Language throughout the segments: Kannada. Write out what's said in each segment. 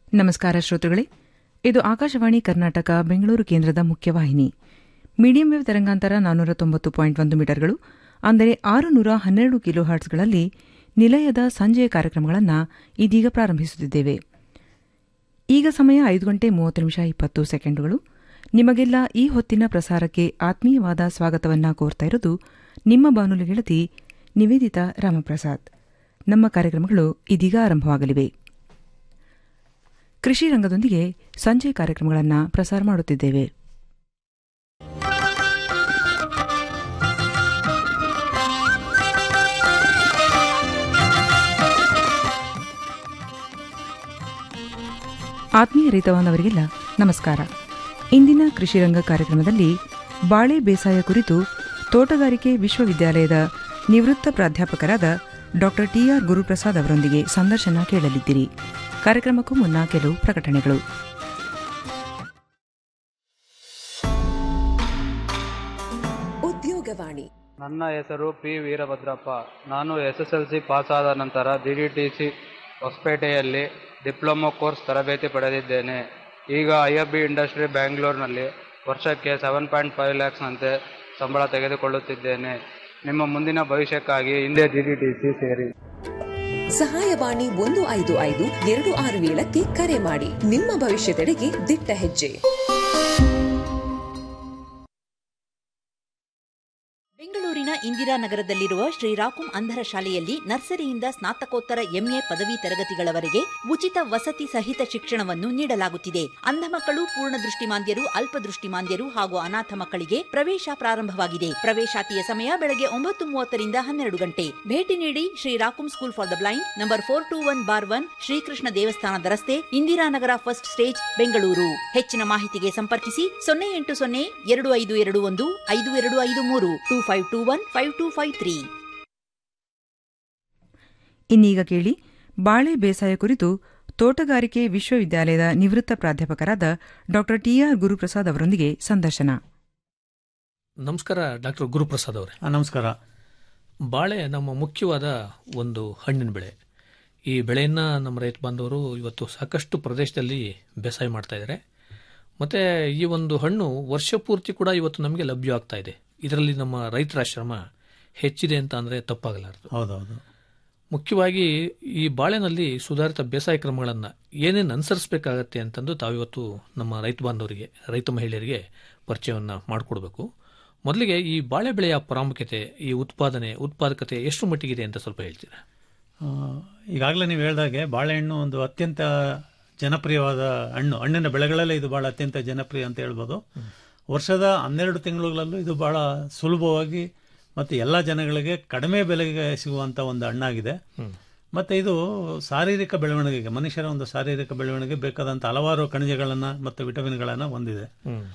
ನಮಸ್ಕಾರ ಶ್ರೋತೃಗಳೇ ಇದು ಆಕಾಶವಾಣಿ ಕರ್ನಾಟಕ ಬೆಂಗಳೂರು ಕೇಂದ್ರದ ಮುಖ್ಯವಾಹಿನಿ ಮೀಡಿಯಂ ವೇವ್ ತರಂಗಾಂತರ ನಾನ್ನೂರ ತೊಂಬತ್ತು ಪಾಯಿಂಟ್ ಒಂದು ಮೀಟರ್ಗಳು ಅಂದರೆ ಆರುನೂರ ಹನ್ನೆರಡು ಕಿಲೋ ಹರ್ಟ್ಸ್ಗಳಲ್ಲಿ ನಿಲಯದ ಸಂಜೆಯ ಕಾರ್ಯಕ್ರಮಗಳನ್ನು ಇದೀಗ ಪ್ರಾರಂಭಿಸುತ್ತಿದ್ದೇವೆ ಈಗ ಸಮಯ ಐದು ಗಂಟೆ ಮೂವತ್ತು ನಿಮಿಷ ಇಪ್ಪತ್ತು ಸೆಕೆಂಡುಗಳು ನಿಮಗೆಲ್ಲ ಈ ಹೊತ್ತಿನ ಪ್ರಸಾರಕ್ಕೆ ಆತ್ಮೀಯವಾದ ಸ್ವಾಗತವನ್ನ ಕೋರ್ತಾ ಇರೋದು ನಿಮ್ಮ ಬಾನುಲಿ ಗೆಳತಿ ನಿವೇದಿತಾ ರಾಮಪ್ರಸಾದ್ ನಮ್ಮ ಕಾರ್ಯಕ್ರಮಗಳು ಇದೀಗ ಆರಂಭವಾಗಲಿವೆ ಕೃಷಿ ರಂಗದೊಂದಿಗೆ ಸಂಜೆ ಕಾರ್ಯಕ್ರಮಗಳನ್ನು ಪ್ರಸಾರ ಮಾಡುತ್ತಿದ್ದೇವೆ ಆತ್ಮೀಯ ರೈತವಾನವರಿಗೆಲ್ಲ ನಮಸ್ಕಾರ ಇಂದಿನ ಕೃಷಿ ರಂಗ ಕಾರ್ಯಕ್ರಮದಲ್ಲಿ ಬಾಳೆ ಬೇಸಾಯ ಕುರಿತು ತೋಟಗಾರಿಕೆ ವಿಶ್ವವಿದ್ಯಾಲಯದ ನಿವೃತ್ತ ಪ್ರಾಧ್ಯಾಪಕರಾದ ಡಾ ಟಿಆರ್ ಗುರುಪ್ರಸಾದ್ ಅವರೊಂದಿಗೆ ಸಂದರ್ಶನ ಕೇಳಲಿದ್ದೀರಿ ಕಾರ್ಯಕ್ರಮಕ್ಕೂ ಮುನ್ನ ಕೆಲವು ಪ್ರಕಟಣೆಗಳು ಉದ್ಯೋಗವಾಣಿ ನನ್ನ ಹೆಸರು ಪಿ ವೀರಭದ್ರಪ್ಪ ನಾನು S S L C pass ಆದ ನಂತರ ಡಿ ಡಿ ಟಿ ಸಿ ಹೊಸಪೇಟೆಯಲ್ಲಿ ಡಿಪ್ಲೊಮೊ ಕೋರ್ಸ್ ತರಬೇತಿ ಪಡೆದಿದ್ದೇನೆ ಈಗ ಐ ಎಫ್ ಬಿ ಇಂಡಸ್ಟ್ರಿ ಬ್ಯಾಂಗ್ಳೂರಿನಲ್ಲಿ ವರ್ಷಕ್ಕೆ ಸೆವೆನ್ ಪಾಯಿಂಟ್ ಫೈವ್ ಲ್ಯಾಕ್ಸ್ನಂತೆ ಸಂಬಳ ತೆಗೆದುಕೊಳ್ಳುತ್ತಿದ್ದೇನೆ ನಿಮ್ಮ ಮುಂದಿನ ಭವಿಷ್ಯಕ್ಕಾಗಿ ಹಿಂದೆ ಡಿ ಡಿ ಟಿ ಸಿ ಸೇರಿ ಸಹಾಯವಾಣಿ ಒಂದು ಐದು ಐದು ಎರಡು ಆರು ಏಳಕ್ಕೆ ಕರೆ ಮಾಡಿ ನಿಮ್ಮ ಭವಿಷ್ಯದೆಡೆಗೆ ದಿಟ್ಟ ಹೆಜ್ಜೆ ಬೆಂಗಳೂರಿನ ಇಂದಿರಾನಗರದಲ್ಲಿರುವ ಶ್ರೀರಾಕುಂ ಅಂಧರ ಶಾಲೆಯಲ್ಲಿ ನರ್ಸರಿಯಿಂದ ಸ್ನಾತಕೋತ್ತರ ಎಂಎ ಪದವಿ ತರಗತಿಗಳವರೆಗೆ ಉಚಿತ ವಸತಿ ಸಹಿತ ಶಿಕ್ಷಣವನ್ನು ನೀಡಲಾಗುತ್ತಿದೆ ಅಂಧ ಮಕ್ಕಳು ಪೂರ್ಣ ದೃಷ್ಟಿಮಾಂದ್ಯರು ಅಲ್ಪದೃಷ್ಟಿಮಾಂದ್ಯರು ಹಾಗೂ ಅನಾಥ ಮಕ್ಕಳಿಗೆ ಪ್ರವೇಶ ಪ್ರಾರಂಭವಾಗಿದೆ ಪ್ರವೇಶಾತಿಯ ಸಮಯ ಬೆಳಗ್ಗೆ ಒಂಬತ್ತು ಮೂವತ್ತರಿಂದ ಹನ್ನೆರಡು ಗಂಟೆ ಭೇಟಿ ನೀಡಿ ಶ್ರೀರಾಕುಂ school for the blind number four two one bar one Srikrishna ದೇವಸ್ಥಾನದ ರಸ್ತೆ ಇಂದಿರಾನಗರ ಫಸ್ಟ್ ಸ್ಟೇಜ್ ಬೆಂಗಳೂರು ಹೆಚ್ಚಿನ ಮಾಹಿತಿಗೆ ಸಂಪರ್ಕಿಸಿ ಸೊನ್ನೆ ಎಂಟು ಸೊನ್ನೆ ಎರಡು ಐದು ಎರಡು ಒಂದು ಐದು ಎರಡು ಐದು ಮೂರು two five two one five two five three ಇನ್ನೀಗ ಕೇಳಿ ಬಾಳೆ ಬೇಸಾಯ ಕುರಿತು ತೋಟಗಾರಿಕೆ ವಿಶ್ವವಿದ್ಯಾಲಯದ ನಿವೃತ್ತ ಪ್ರಾಧ್ಯಾಪಕರಾದ ಡಾ ಟಿಆರ್ ಗುರುಪ್ರಸಾದ್ ಅವರೊಂದಿಗೆ ಸಂದರ್ಶನ ನಮಸ್ಕಾರ ಡಾಕ್ಟರ್ ಗುರುಪ್ರಸಾದ್ ಅವರೇ ಆ, ನಮಸ್ಕಾರ ಬಾಳೆ ನಮ್ಮ ಮುಖ್ಯವಾದ ಒಂದು ಹಣ್ಣಿನ ಬೆಳೆ ಈ ಬೆಳೆಯನ್ನು ನಮ್ಮ ರೈತ ಬಾಂಧವರು ಇವತ್ತು ಸಾಕಷ್ಟು ಪ್ರದೇಶದಲ್ಲಿ ಬೇಸಾಯ ಮಾಡ್ತಾ ಇದ್ದಾರೆ ಮತ್ತು ಈ ಒಂದು ಹಣ್ಣು ವರ್ಷ ಪೂರ್ತಿ ಕೂಡ ಇವತ್ತು ನಮಗೆ ಲಭ್ಯ ಆಗ್ತಾ ಇದೆ ಇದರಲ್ಲಿ ನಮ್ಮ ರೈತರ ಶ್ರಮ ಹೆಚ್ಚಿದೆ ಅಂತ ಅಂದರೆ ತಪ್ಪಾಗಲಾರದು ಹೌದೌದು ಮುಖ್ಯವಾಗಿ ಈ ಬಾಳೆನಲ್ಲಿ ಸುಧಾರಿತ ಬೇಸಾಯ ಕ್ರಮಗಳನ್ನು ಏನೇನು ಅನುಸರಿಸಬೇಕಾಗತ್ತೆ ಅಂತಂದು ತಾವಿವತ್ತು ನಮ್ಮ ರೈತ ಬಾಂಧವರಿಗೆ ರೈತ ಮಹಿಳೆಯರಿಗೆ ಪರಿಚಯವನ್ನು ಮಾಡಿಕೊಡ್ಬೇಕು ಮೊದಲಿಗೆ ಈ ಬಾಳೆ ಬೆಳೆಯ ಪ್ರಾಮುಖ್ಯತೆ ಈ ಉತ್ಪಾದನೆ ಉತ್ಪಾದಕತೆ ಎಷ್ಟು ಮಟ್ಟಿಗಿದೆ ಅಂತ ಸ್ವಲ್ಪ ಹೇಳ್ತೀರಾ ಆ, ಈಗಾಗಲೇ ನೀವು ಹೇಳ್ದಾಗೆ ಬಾಳೆಹಣ್ಣು ಒಂದು ಅತ್ಯಂತ ಜನಪ್ರಿಯವಾದ ಹಣ್ಣು ಹಣ್ಣಿನ ಬೆಳೆಗಳಲ್ಲೇ ಇದು ಬಹಳ ಅತ್ಯಂತ ಜನಪ್ರಿಯ ಅಂತ ಹೇಳ್ಬೋದು ವರ್ಷದ ಹನ್ನೆರಡು ತಿಂಗಳುಗಳಲ್ಲೂ ಇದು ಬಹಳ ಸುಲಭವಾಗಿ ಮತ್ತು ಎಲ್ಲ ಜನಗಳಿಗೆ ಕಡಿಮೆ ಬೆಲೆಗೆ ಸಿಗುವಂಥ ಒಂದು ಹಣ್ಣಾಗಿದೆ ಮತ್ತು ಇದು ಶಾರೀರಿಕ ಬೆಳವಣಿಗೆಗೆ ಮನುಷ್ಯರ ಒಂದು ಶಾರೀರಿಕ ಬೆಳವಣಿಗೆ ಬೇಕಾದಂಥ ಹಲವಾರು ಖನಿಜಗಳನ್ನು ಮತ್ತು ವಿಟಮಿನ್ಗಳನ್ನು ಹೊಂದಿದೆ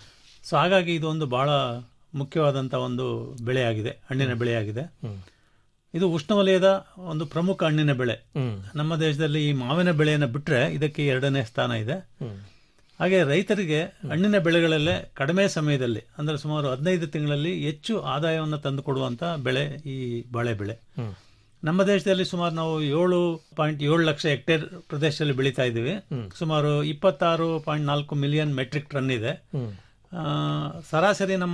ಸೊ ಹಾಗಾಗಿ ಇದು ಒಂದು ಬಹಳ ಮುಖ್ಯವಾದಂಥ ಒಂದು ಬೆಳೆಯಾಗಿದೆ ಹಣ್ಣಿನ ಬೆಳೆಯಾಗಿದೆ ಇದು ಉಷ್ಣವಲಯದ ಒಂದು ಪ್ರಮುಖ ಹಣ್ಣಿನ ಬೆಳೆ ನಮ್ಮ ದೇಶದಲ್ಲಿ ಈ ಮಾವಿನ ಬೆಳೆಯನ್ನು ಬಿಟ್ಟರೆ ಇದಕ್ಕೆ ಎರಡನೇ ಸ್ಥಾನ ಇದೆ ಹಾಗೆ ರೈತರಿಗೆ ಹಣ್ಣಿನ ಬೆಳೆಗಳಲ್ಲೇ ಕಡಿಮೆ ಸಮಯದಲ್ಲಿ ಅಂದರೆ ಸುಮಾರು ಹದಿನೈದು ತಿಂಗಳಲ್ಲಿ ಹೆಚ್ಚು ಆದಾಯವನ್ನು ತಂದುಕೊಡುವಂತ ಬೆಳೆ ಈ ಬಾಳೆ ಬೆಳೆ ನಮ್ಮ ದೇಶದಲ್ಲಿ ಸುಮಾರು ನಾವು ಏಳು ಪಾಯಿಂಟ್ ಏಳು ಲಕ್ಷ ಹೆಕ್ಟೇರ್ ಪ್ರದೇಶದಲ್ಲಿ ಬೆಳೀತಾ ಇದ್ದೀವಿ ಸುಮಾರು ಇಪ್ಪತ್ತಾರು ಪಾಯಿಂಟ್ ನಾಲ್ಕು ಮಿಲಿಯನ್ ಮೆಟ್ರಿಕ್ ಟನ್ ಇದೆ ಆ, ಸರಾಸರಿ ನಮ್ಮ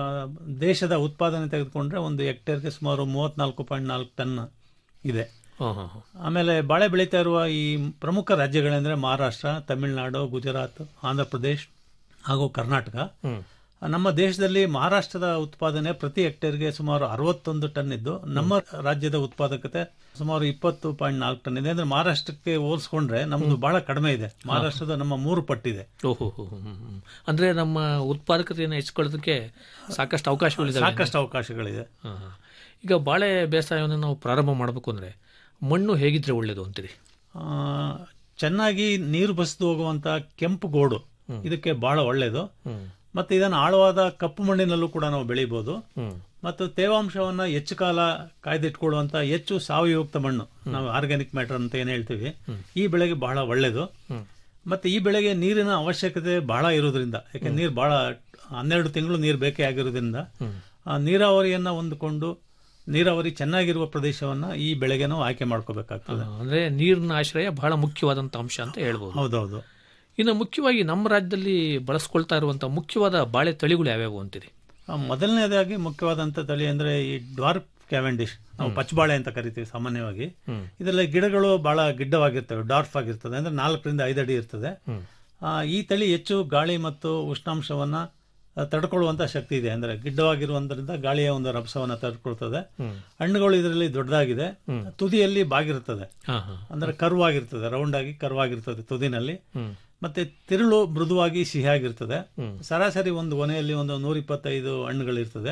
ದೇಶದ ಉತ್ಪಾದನೆ ತೆಗೆದುಕೊಂಡ್ರೆ ಒಂದು ಹೆಕ್ಟೇರ್ಗೆ ಸುಮಾರು ಮೂವತ್ನಾಲ್ಕು ಪಾಯಿಂಟ್ ನಾಲ್ಕು ಟನ್ ಇದೆ ಹಾಂ ಹಾಂ ಹಾಂ ಆಮೇಲೆ ಬಾಳೆ ಬೆಳೀತಾ ಇರುವ ಈ ಪ್ರಮುಖ ರಾಜ್ಯಗಳೆಂದರೆ ಮಹಾರಾಷ್ಟ್ರ ತಮಿಳುನಾಡು ಗುಜರಾತ್ ಆಂಧ್ರ ಪ್ರದೇಶ್ ಹಾಗೂ ಕರ್ನಾಟಕ ನಮ್ಮ ದೇಶದಲ್ಲಿ ಮಹಾರಾಷ್ಟ್ರದ ಉತ್ಪಾದನೆ ಪ್ರತಿ ಹೆಕ್ಟೇರ್ಗೆ ಸುಮಾರು ಅರವತ್ತೊಂದು ಟನ್ ಇದ್ದು ನಮ್ಮ ರಾಜ್ಯದ ಉತ್ಪಾದಕತೆ ಸುಮಾರು ಇಪ್ಪತ್ತು ಪಾಯಿಂಟ್ ನಾಲ್ಕು ಟನ್ ಇದೆ ಅಂದ್ರೆ ಮಹಾರಾಷ್ಟ್ರಕ್ಕೆ ಹೋಲಿಸ್ಕೊಂಡ್ರೆ ನಮ್ದು ಬಹಳ ಕಡಿಮೆ ಇದೆ ಮಹಾರಾಷ್ಟ್ರದ ನಮ್ಮ ಮೂರು ಪಟ್ಟಿದೆ ಓಹೋ ಹೋ ಹೋ, ಹ್ಮ್, ಹ್ಮ್. ಅಂದ್ರೆ ನಮ್ಮ ಉತ್ಪಾದಕತೆಯನ್ನು ಹೆಚ್ಚಿಕೊಳ್ಳೋದಕ್ಕೆ ಸಾಕಷ್ಟು ಅವಕಾಶಗಳಿದ್ದಾವೆ ಸಾಕಷ್ಟು ಅವಕಾಶಗಳಿದೆ ಹಾಂ, ಹಾಂ. ಈಗ ಬಾಳೆ ಬೇಸಾಯವನ್ನು ನಾವು ಪ್ರಾರಂಭ ಮಾಡಬೇಕು ಅಂದ್ರೆ ಮಣ್ಣು ಹೇಗಿದ್ರೆ ಒಳ್ಳೇದು ಅಂತೀರಿ ಆ, ಚೆನ್ನಾಗಿ ನೀರು ಬಸಿದು ಹೋಗುವಂತ ಕೆಂಪು ಗೋಡು ಇದಕ್ಕೆ ಬಹಳ ಒಳ್ಳೆಯದು ಮತ್ತೆ ಇದನ್ನು ಆಳವಾದ ಕಪ್ಪು ಮಣ್ಣಿನಲ್ಲೂ ಕೂಡ ನಾವು ಬೆಳಿಬಹುದು ಮತ್ತು ತೇವಾಂಶವನ್ನ ಹೆಚ್ಚು ಕಾಲ ಕಾಯ್ದಿಟ್ಕೊಳ್ಳುವಂತ ಹೆಚ್ಚು ಸಾವಯುಕ್ತ ಮಣ್ಣು ನಾವು ಆರ್ಗ್ಯಾನಿಕ್ ಮ್ಯಾಟರ್ ಅಂತ ಏನ್ ಹೇಳ್ತೀವಿ ಈ ಬೆಳೆಗೆ ಬಹಳ ಒಳ್ಳೆಯದು ಮತ್ತೆ ಈ ಬೆಳೆಗೆ ನೀರಿನ ಅವಶ್ಯಕತೆ ಬಹಳ ಇರೋದ್ರಿಂದ ಯಾಕೆ ನೀರು ಬಹಳ ಹನ್ನೆರಡು ತಿಂಗಳು ನೀರು ಬೇಕೇ ಆಗಿರೋದ್ರಿಂದ ಆ ನೀರಾವರಿಯನ್ನ ಹೊಂದಿಕೊಂಡು ನೀರಾವರಿ ಚೆನ್ನಾಗಿರುವ ಪ್ರದೇಶವನ್ನ ಈ ಬೆಳೆಗೆ ನಾವು ಆಯ್ಕೆ ಮಾಡ್ಕೋಬೇಕಾಗ್ತದೆ ಅಂದ್ರೆ ನೀರಿನ ಆಶ್ರಯ ಬಹಳ ಮುಖ್ಯವಾದಂತ ಅಂಶ ಅಂತ ಹೇಳ್ಬೋದು ಹೌದೌದು ಇನ್ನು ಮುಖ್ಯವಾಗಿ ನಮ್ಮ ರಾಜ್ಯದಲ್ಲಿ ಬಳಸ್ಕೊಳ್ತಾ ಇರುವಂತಹ ಮುಖ್ಯವಾದ ಬಾಳೆ ತಳಿಗಳು ಯಾವ್ಯಾವು ಅಂತೀರಿ ಆ, ಮೊದಲನೇದಾಗಿ ಮುಖ್ಯವಾದಂತ ತಳಿ ಅಂದ್ರೆ ಈ ಡ್ವಾರ್ಫ್ ಕ್ಯಾವೆಂಡಿಶ್ ನಾವು ಪಚ್ಚಬಾಳೆ ಅಂತ ಕರಿತೀವಿ ಸಾಮಾನ್ಯವಾಗಿ ಇದರಲ್ಲಿ ಗಿಡಗಳು ಬಹಳ ಗಿಡ್ಡವಾಗಿರ್ತವೆ ಡಾರ್ಫ್ ಆಗಿರ್ತದೆ ಅಂದ್ರೆ ನಾಲ್ಕರಿಂದ ಐದು ಅಡಿ ಇರ್ತದೆ ಆ, ಈ ತಳಿ ಹೆಚ್ಚು ಗಾಳಿ ಮತ್ತು ಉಷ್ಣಾಂಶವನ್ನ ಆ, ತಡ್ಕೊಳ್ಳುವಂತ ಶಕ್ತಿ ಇದೆ ಅಂದ್ರೆ ಗಿಡ್ಡವಾಗಿರುವುದರಿಂದ ಗಾಳಿಯ ಒಂದು ರಭಸವನ್ನ ತಡ್ಕೊಳ್ತದೆ ಹಣ್ಣುಗಳು ಇದರಲ್ಲಿ ದೊಡ್ಡದಾಗಿದೆ ತುದಿಯಲ್ಲಿ ಬಾಗಿರ್ತದೆ ಹಾ ಹಾ ಅಂದ್ರೆ ಕರ್ವ್ ಆಗಿರ್ತದೆ ರೌಂಡ್ ಆಗಿ ಕರ್ವ್ ಆಗಿರ್ತದೆ ತುದಿನಲ್ಲಿ ಮತ್ತೆ ತಿರುಳು ಮೃದುವಾಗಿ ಸಿಹಿಯಾಗಿರ್ತದೆ ಸರಾಸರಿ ಒಂದು ಕೊನೆಯಲ್ಲಿ ಒಂದು ನೂರ ಇಪ್ಪತ್ತೈದು ಹಣ್ಣುಗಳಿರ್ತದೆ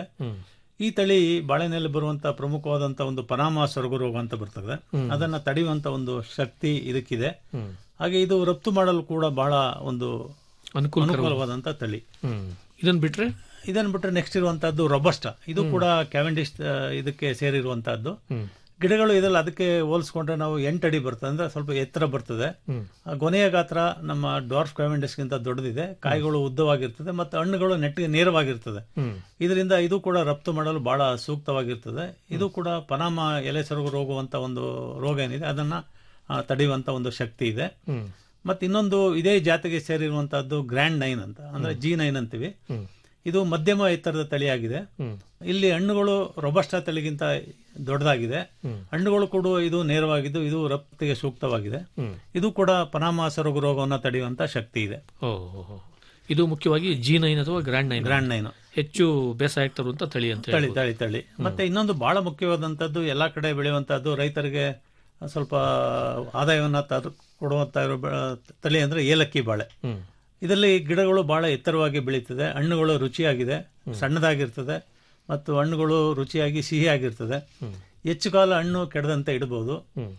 ಈ ತಳಿ ಬಾಳೆನಲ್ಲಿ ಬರುವಂತ ಪ್ರಮುಖವಾದಂತ ಒಂದು ಪನಾಮ ಸೊರಗು ರೋಗ ಅಂತ ಬರ್ತದೆ ಅದನ್ನ ತಡೆಯುವಂತ ಒಂದು ಶಕ್ತಿ ಇದಕ್ಕಿದೆ ಹಾಗೆ ಇದು ರಫ್ತು ಮಾಡಲು ಕೂಡ ಬಹಳ ಒಂದು ಅನುಕೂಲ ಅನುಕೂಲವಾದಂತ ತಳಿ ಹ್ಮ್ ಇದನ್ನ ಬಿಟ್ರೆ ಇದನ್ನ ಬಿಟ್ರೆ ನೆಕ್ಸ್ಟ್ ಇರುವಂತಹದ್ದು ರೊಬಸ್ಟ ಇದು ಕೂಡ ಕ್ಯಾವೆಂಡಿಶ್ ಆ, ಇದಕ್ಕೆ ಸೇರಿರುವಂತಹದ್ದು ಗಿಡಗಳು ಇದರಲ್ಲಿ ಅದಕ್ಕೆ ಹೋಲಿಸ್ಕೊಂಡ್ರೆ ನಾವು ಎಂಟು ಅಡಿ ಬರ್ತದೆ ಅಂದ್ರೆ ಸ್ವಲ್ಪ ಎತ್ತರ ಬರ್ತದೆ ಆ ಗೊನೆಯ ಗಾತ್ರ ನಮ್ಮ ಡಾರ್ಫ್ ಕ್ಯಾವೆಂಡಿಶ್ಗಿಂತ ದೊಡ್ಡದಿದೆ ಕಾಯಿಗಳು ಉದ್ದವಾಗಿರ್ತದೆ ಮತ್ತು ಹಣ್ಣುಗಳು ನೆಟ್ಟಿಗೆ ನೇರವಾಗಿರ್ತದೆ ಇದರಿಂದ ಇದು ಕೂಡ ರಫ್ತು ಮಾಡಲು ಬಹಳ ಸೂಕ್ತವಾಗಿರ್ತದೆ ಇದು ಕೂಡ ಪನಾಮ ಎಲೆ ಸೊರಗು ರೋಗ ಅಂತ ಒಂದು ರೋಗ ಏನಿದೆ ಅದನ್ನ ಆ, ತಡೆಯುವಂತ ಒಂದು ಶಕ್ತಿ ಇದೆ ಮತ್ತೆ ಇನ್ನೊಂದು ಇದೇ ಜಾತಿಗೆ ಸೇರಿರುವಂತಹದ್ದು ಗ್ರ್ಯಾಂಡ್ ನೈನ್ ಅಂತ ಅಂದ್ರೆ ಜಿ ನೈನ್ ಅಂತೀವಿ ಇದು ಮಧ್ಯಮ ಎತ್ತರದ ತಳಿಯಾಗಿದೆ ಇಲ್ಲಿ ಹಣ್ಣುಗಳು ರೊಬಸ್ಟ ತಳಿಗಿಂತ ದೊಡ್ಡದಾಗಿದೆ ಹಣ್ಣುಗಳು ಕೂಡ ಇದು ನೇರವಾಗಿದ್ದು ಇದು ರಫ್ತಿಗೆ ಸೂಕ್ತವಾಗಿದೆ ಇದು ಕೂಡ ಪನಾಮ ಸೊರಗು ರೋಗವನ್ನು ತಡೆಯುವಂತ ಶಕ್ತಿ ಇದೆ ಓ ಓ, ಓ. ಇದು ಮುಖ್ಯವಾಗಿ ಜಿ ನೈನ್ ಅಥವಾ ಗ್ರ್ಯಾಂಡ್ ನೈನ್ ಗ್ರ್ಯಾಂಡ್ ನೈನ್ ಹೆಚ್ಚು ಬೇಸಾಯ ತರುವಂತ ತಳಿ ಅಂತ ತಳಿ ಹೇಳ್ಬೋದು. ತಳಿ ತಳಿ ಮತ್ತೆ ಇನ್ನೊಂದು ಬಹಳ ಮುಖ್ಯವಾದಂತದ್ದು ಎಲ್ಲಾ ಕಡೆ ಬೆಳೆಯುವಂತದ್ದು ರೈತರಿಗೆ ಸ್ವಲ್ಪ ಆದಾಯವನ್ನ ತರು ಕೊಡುವಂತ ಇರೋ ಬೆ- ತಳಿ ಅಂದ್ರೆ ಏಲಕ್ಕಿ ಬಾಳೆ ಹ್ಮ್ ಇದರಲ್ಲಿ ಗಿಡಗಳು ಬಹಳ ಎತ್ತರವಾಗಿ ಬೆಳೀತದೆ ಹಣ್ಣುಗಳು ರುಚಿಯಾಗಿದೆ ಸಣ್ಣದಾಗಿರ್ತದೆ ಮತ್ತು ಹಣ್ಣುಗಳು ರುಚಿಯಾಗಿ ಸಿಹಿಯಾಗಿರ್ತದೆ ಹೆಚ್ಚು ಕಾಲ ಹಣ್ಣು ಕೆಡದಂತೆ ಇಡಬಹುದು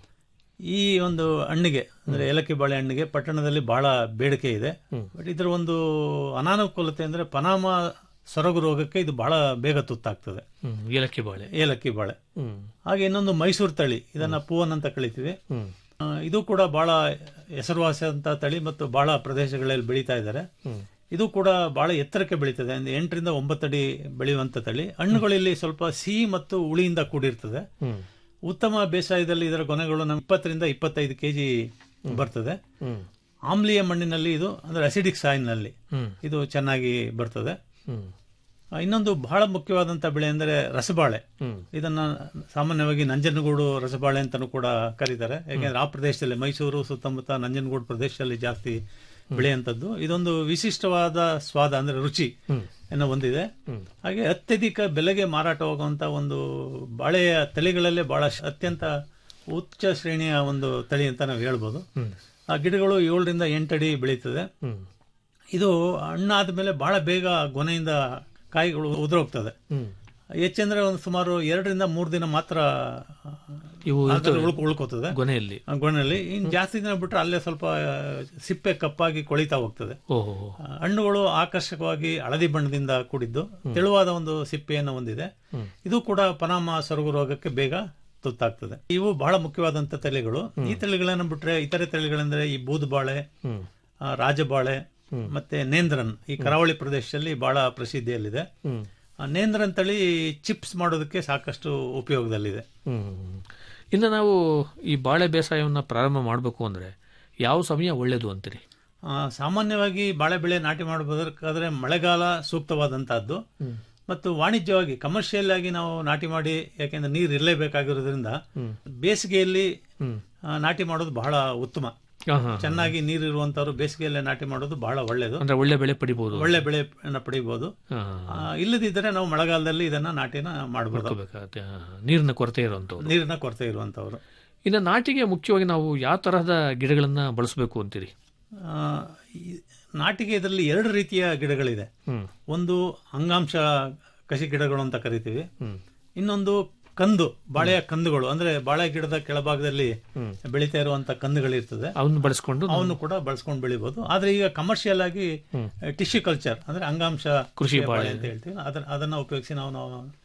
ಈ ಒಂದು ಹಣ್ಣಿಗೆ ಅಂದ್ರೆ ಏಲಕ್ಕಿ ಬಾಳೆ ಹಣ್ಣಿಗೆ ಪಟ್ಟಣದಲ್ಲಿ ಬಹಳ ಬೇಡಿಕೆ ಇದೆ ಬಟ್ ಇದರ ಒಂದು ಅನಾನುಕೂಲತೆ ಅಂದ್ರೆ ಪನಾಮ ಸೊರಗು ರೋಗಕ್ಕೆ ಇದು ಬಹಳ ಬೇಗ ತುತ್ತಾಗ್ತದೆ ಹ್ಮ್ ಏಲಕ್ಕಿ ಬಾಳೆ ಏಲಕ್ಕಿ ಬಾಳೆ ಹ್ಮ್ ಹಾಗೆ ಇನ್ನೊಂದು ಮೈಸೂರು ತಳಿ ಇದನ್ನ ಪೂವನ್ ಅಂತ ಕಳಿತೀವಿ ಹ್ಮ್ ಆ, ಇದು ಕೂಡ ಬಹಳ ಹೆಸರುವಾಸಿಯಾದಂತ ತಳಿ ಮತ್ತು ಬಹಳ ಪ್ರದೇಶಗಳಲ್ಲಿ ಬೆಳೀತಾ ಇದ್ದಾರೆ ಇದು ಕೂಡ ಬಹಳ ಎತ್ತರಕ್ಕೆ ಬೆಳೀತದೆ ಅಂದ್ರೆ ಎಂಟರಿಂದ ಒಂಬತ್ತು ಅಡಿ ಬೆಳೆಯುವಂತ ತಳಿ ಹಣ್ಣುಗಳಲ್ಲಿ ಸ್ವಲ್ಪ ಸಿಹಿ ಮತ್ತು ಹುಳಿಯಿಂದ ಕೂಡಿರ್ತದೆ ಹ್ಮ್ ಉತ್ತಮ ಬೇಸಾಯದಲ್ಲಿ ಇದರ ಗೊನೆಗಳು ನಮ್ಮ ಇಪ್ಪತ್ತರಿಂದ ಇಪ್ಪತ್ತೈದು ಕೆಜಿ ಬರ್ತದೆ ಹ್ಮ್ ಆಮ್ಲೀಯ ಮಣ್ಣಿನಲ್ಲಿ ಇದು ಅಂದ್ರೆ ಅಸಿಡಿಕ್ ಸಾಯಿಲ್ನಲ್ಲಿ ಹ್ಮ್ ಇದು ಚೆನ್ನಾಗಿ ಬರ್ತದೆ ಹ್ಮ್ ಆ, ಇನ್ನೊಂದು ಬಹಳ ಮುಖ್ಯವಾದಂತ ಬೆಳೆ ಅಂದರೆ ರಸಬಾಳೆ ಹ್ಮ್ ಇದನ್ನ ಸಾಮಾನ್ಯವಾಗಿ ನಂಜನಗೂಡು ರಸಬಾಳೆ ಅಂತಾನೂ ಕೂಡ ಕರೀತಾರೆ ಯಾಕೆಂದ್ರೆ ಆ ಪ್ರದೇಶದಲ್ಲಿ ಮೈಸೂರು ಸುತ್ತಮುತ್ತ ನಂಜನಗೂಡು ಪ್ರದೇಶದಲ್ಲಿ ಜಾಸ್ತಿ ಬೆಳೆಯುವಂಥದ್ದು ಇದೊಂದು ವಿಶಿಷ್ಟವಾದ ಸ್ವಾದ ಅಂದ್ರೆ ರುಚಿ ಏನೋ ಹೊಂದಿದೆ ಹಾಗೆ ಅತ್ಯಧಿಕ ಬೆಲೆಗೆ ಮಾರಾಟವಾಗುವಂತ ಒಂದು ಬಾಳೆಯ ತಳಿಗಳಲ್ಲೇ ಬಹಳ ಶ- ಅತ್ಯಂತ ಉಚ್ಚ ಶ್ರೇಣಿಯ ಒಂದು ತಳಿ ಅಂತ ನಾವು ಹೇಳ್ಬೋದು ಆ ಗಿಡಗಳು ಏಳರಿಂದ ಎಂಟಡಿ ಬೆಳೀತದೆ ಹ್ಮ್ ಇದು ಹಣ್ಣಾದ ಮೇಲೆ ಬಹಳ ಬೇಗ ಗೊನೆಯಿಂದ ಕಾಯಿಗಳು ಉದುರೋಗ್ತದೆ ಹ್ಮ್ ಹೆಚ್ಚಂದ್ರೆ ಒಂದು ಸುಮಾರು ಎರಡರಿಂದ ಮೂರು ದಿನ ಮಾತ್ರ ಇವು ಅದ್ರಲ್ಲಿ ಉಳ್ಕೊ ಉಳ್ಕೋತದೆ ಗೊನೆಯಲ್ಲಿ ಆ ಗೊನೆಯಲ್ಲಿ ಇನ್ ಜಾಸ್ತಿ ದಿನ ಬಿಟ್ರೆ ಅಲ್ಲೇ ಸ್ವಲ್ಪ ಆ, ಸಿಪ್ಪೆ ಕಪ್ಪಾಗಿ ಕೊಳಿತಾ ಹೋಗ್ತದೆ ಓಹೋ ಆ, ಹಣ್ಣುಗಳು ಆಕರ್ಷಕವಾಗಿ ಹಳದಿ ಬಣ್ಣದಿಂದ ಕೂಡಿದ್ದು ತೆಳುವಾದ ಒಂದು ಸಿಪ್ಪೆಯನ್ನು ಹೊಂದಿದೆ ಇದು ಕೂಡ ಪನಾಮ ಸೊರಗು ರೋಗಕ್ಕೆ ಬೇಗ ತುತ್ತಾಗ್ತದೆ ಇವು ಬಹಳ ಮುಖ್ಯವಾದಂತ ತಳಿಗಳು ಈ ತಳಿಗಳನ್ನು ಬಿಟ್ರೆ ಇತರೆ ತಳಿಗಳೆಂದ್ರೆ ಈ ಬೂದುಬಾಳೆ ಹ್ಮ್ ಆ, ರಾಜಬಾಳೆ ಮತ್ತೆ ನೇಂದ್ರನ್ ಈ ಕರಾವಳಿ ಪ್ರದೇಶದಲ್ಲಿ ಬಹಳ ಪ್ರಸಿದ್ಧಿಯಲ್ಲಿದೆ ಹ್ಮ್ ಆ, ನೇಂದ್ರನ್ ತಳಿ ಚಿಪ್ಸ್ ಮಾಡೋದಕ್ಕೆ ಸಾಕಷ್ಟು ಉಪಯೋಗದಲ್ಲಿದೆ ಹ್ಮ್ ಇನ್ನು ನಾವು ಈ ಬಾಳೆ ಬೇಸಾಯವನ್ನ ಪ್ರಾರಂಭ ಮಾಡಬೇಕು ಅಂದ್ರೆ ಯಾವ ಸಮಯ ಒಳ್ಳೇದು ಅಂತೀರಿ ಆ, ಸಾಮಾನ್ಯವಾಗಿ ಬಾಳೆ ಬೆಳೆ ನಾಟಿ ಮಾಡಬೇಕಾದ್ರೆ ಮಳೆಗಾಲ ಸೂಕ್ತವಾದಂತಹದ್ದು ಮತ್ತು ವಾಣಿಜ್ಯವಾಗಿ ಕಮರ್ಷಿಯಲ್ ಆಗಿ ನಾವು ನಾಟಿ ಮಾಡಿ ಯಾಕೆಂದ್ರೆ ನೀರು ಇರಲೇಬೇಕಾಗಿರೋದ್ರಿಂದ ಬೇಸಿಗೆಯಲ್ಲಿ ಆ, ನಾಟಿ ಮಾಡೋದು ಬಹಳ ಉತ್ತಮ ಹಾ, ಹಾ. ಚೆನ್ನಾಗಿ ನೀರು ಇರುವಂತವ್ರು ಬೇಸಿಗೆಯಲ್ಲೇ ನಾಟಿ ಮಾಡೋದು ಬಹಳ ಒಳ್ಳೆಯದು ಅಂದ್ರೆ ಒಳ್ಳೆ ಬೆಳೆ ಪಡಿಬಹುದು ಒಳ್ಳೆ ಬೆಳೆಯನ್ನು ಪಡೆಯಬಹುದು ಆ, ಇಲ್ಲದಿದ್ದರೆ ನಾವು ಮಳೆಗಾಲದಲ್ಲಿ ಇದನ್ನ ನಾಟಿನ ಮಾಡಬಹುದು ಬೇಕಾಗತ್ತೆ ಹಾ, ಹಾ. ನೀರಿನ ಕೊರತೆ ಇರುವಂತವ್ರು ನೀರಿನ ಕೊರತೆ ಇರುವಂತವರು ಇನ್ನು ನಾಟಿಗೆ ಮುಖ್ಯವಾಗಿ ನಾವು ಯಾವ ತರಹದ ಗಿಡಗಳನ್ನ ಬಳಸಬೇಕು ಅಂತೀರಿ ಆ, ಈ ನಾಟಿಗೆ ಇದರಲ್ಲಿ ಎರಡು ರೀತಿಯ ಗಿಡಗಳಿದೆ ಹ್ಮ್ ಒಂದು ಅಂಗಾಂಶ ಕಸಿ ಗಿಡಗಳು ಅಂತ ಕರಿತೀವಿ ಹ್ಮ್ ಇನ್ನೊಂದು ಕಂದು ಬಾಳೆಯ ಕಂದುಗಳು ಅಂದ್ರೆ ಬಾಳೆ ಗಿಡದ ಕೆಳಭಾಗದಲ್ಲಿ ಬೆಳೀತಾ ಇರುವಂತ ಕಂದುಗಳಿರ್ತದೆ ಅವನ್ನ ಬಳಸ್ಕೊಂಡು ಅವನ್ನು ಕೂಡ ಬಳಸ್ಕೊಂಡು ಬೆಳಿಬಹುದು ಆದ್ರೆ ಈಗ ಕಮರ್ಷಿಯಲ್ ಆಗಿ ಟಿಶ್ಯೂ ಕಲ್ಚರ್ ಅಂದ್ರೆ ಅಂಗಾಂಶ ಕೃಷಿ ಬಾಳೆ. ಅಂತ ಹೇಳ್ತೀವಿ ಅದನ್ನ ಅದನ್ನ ಉಪಯೋಗಿಸಿ ನಾವು ನಾವು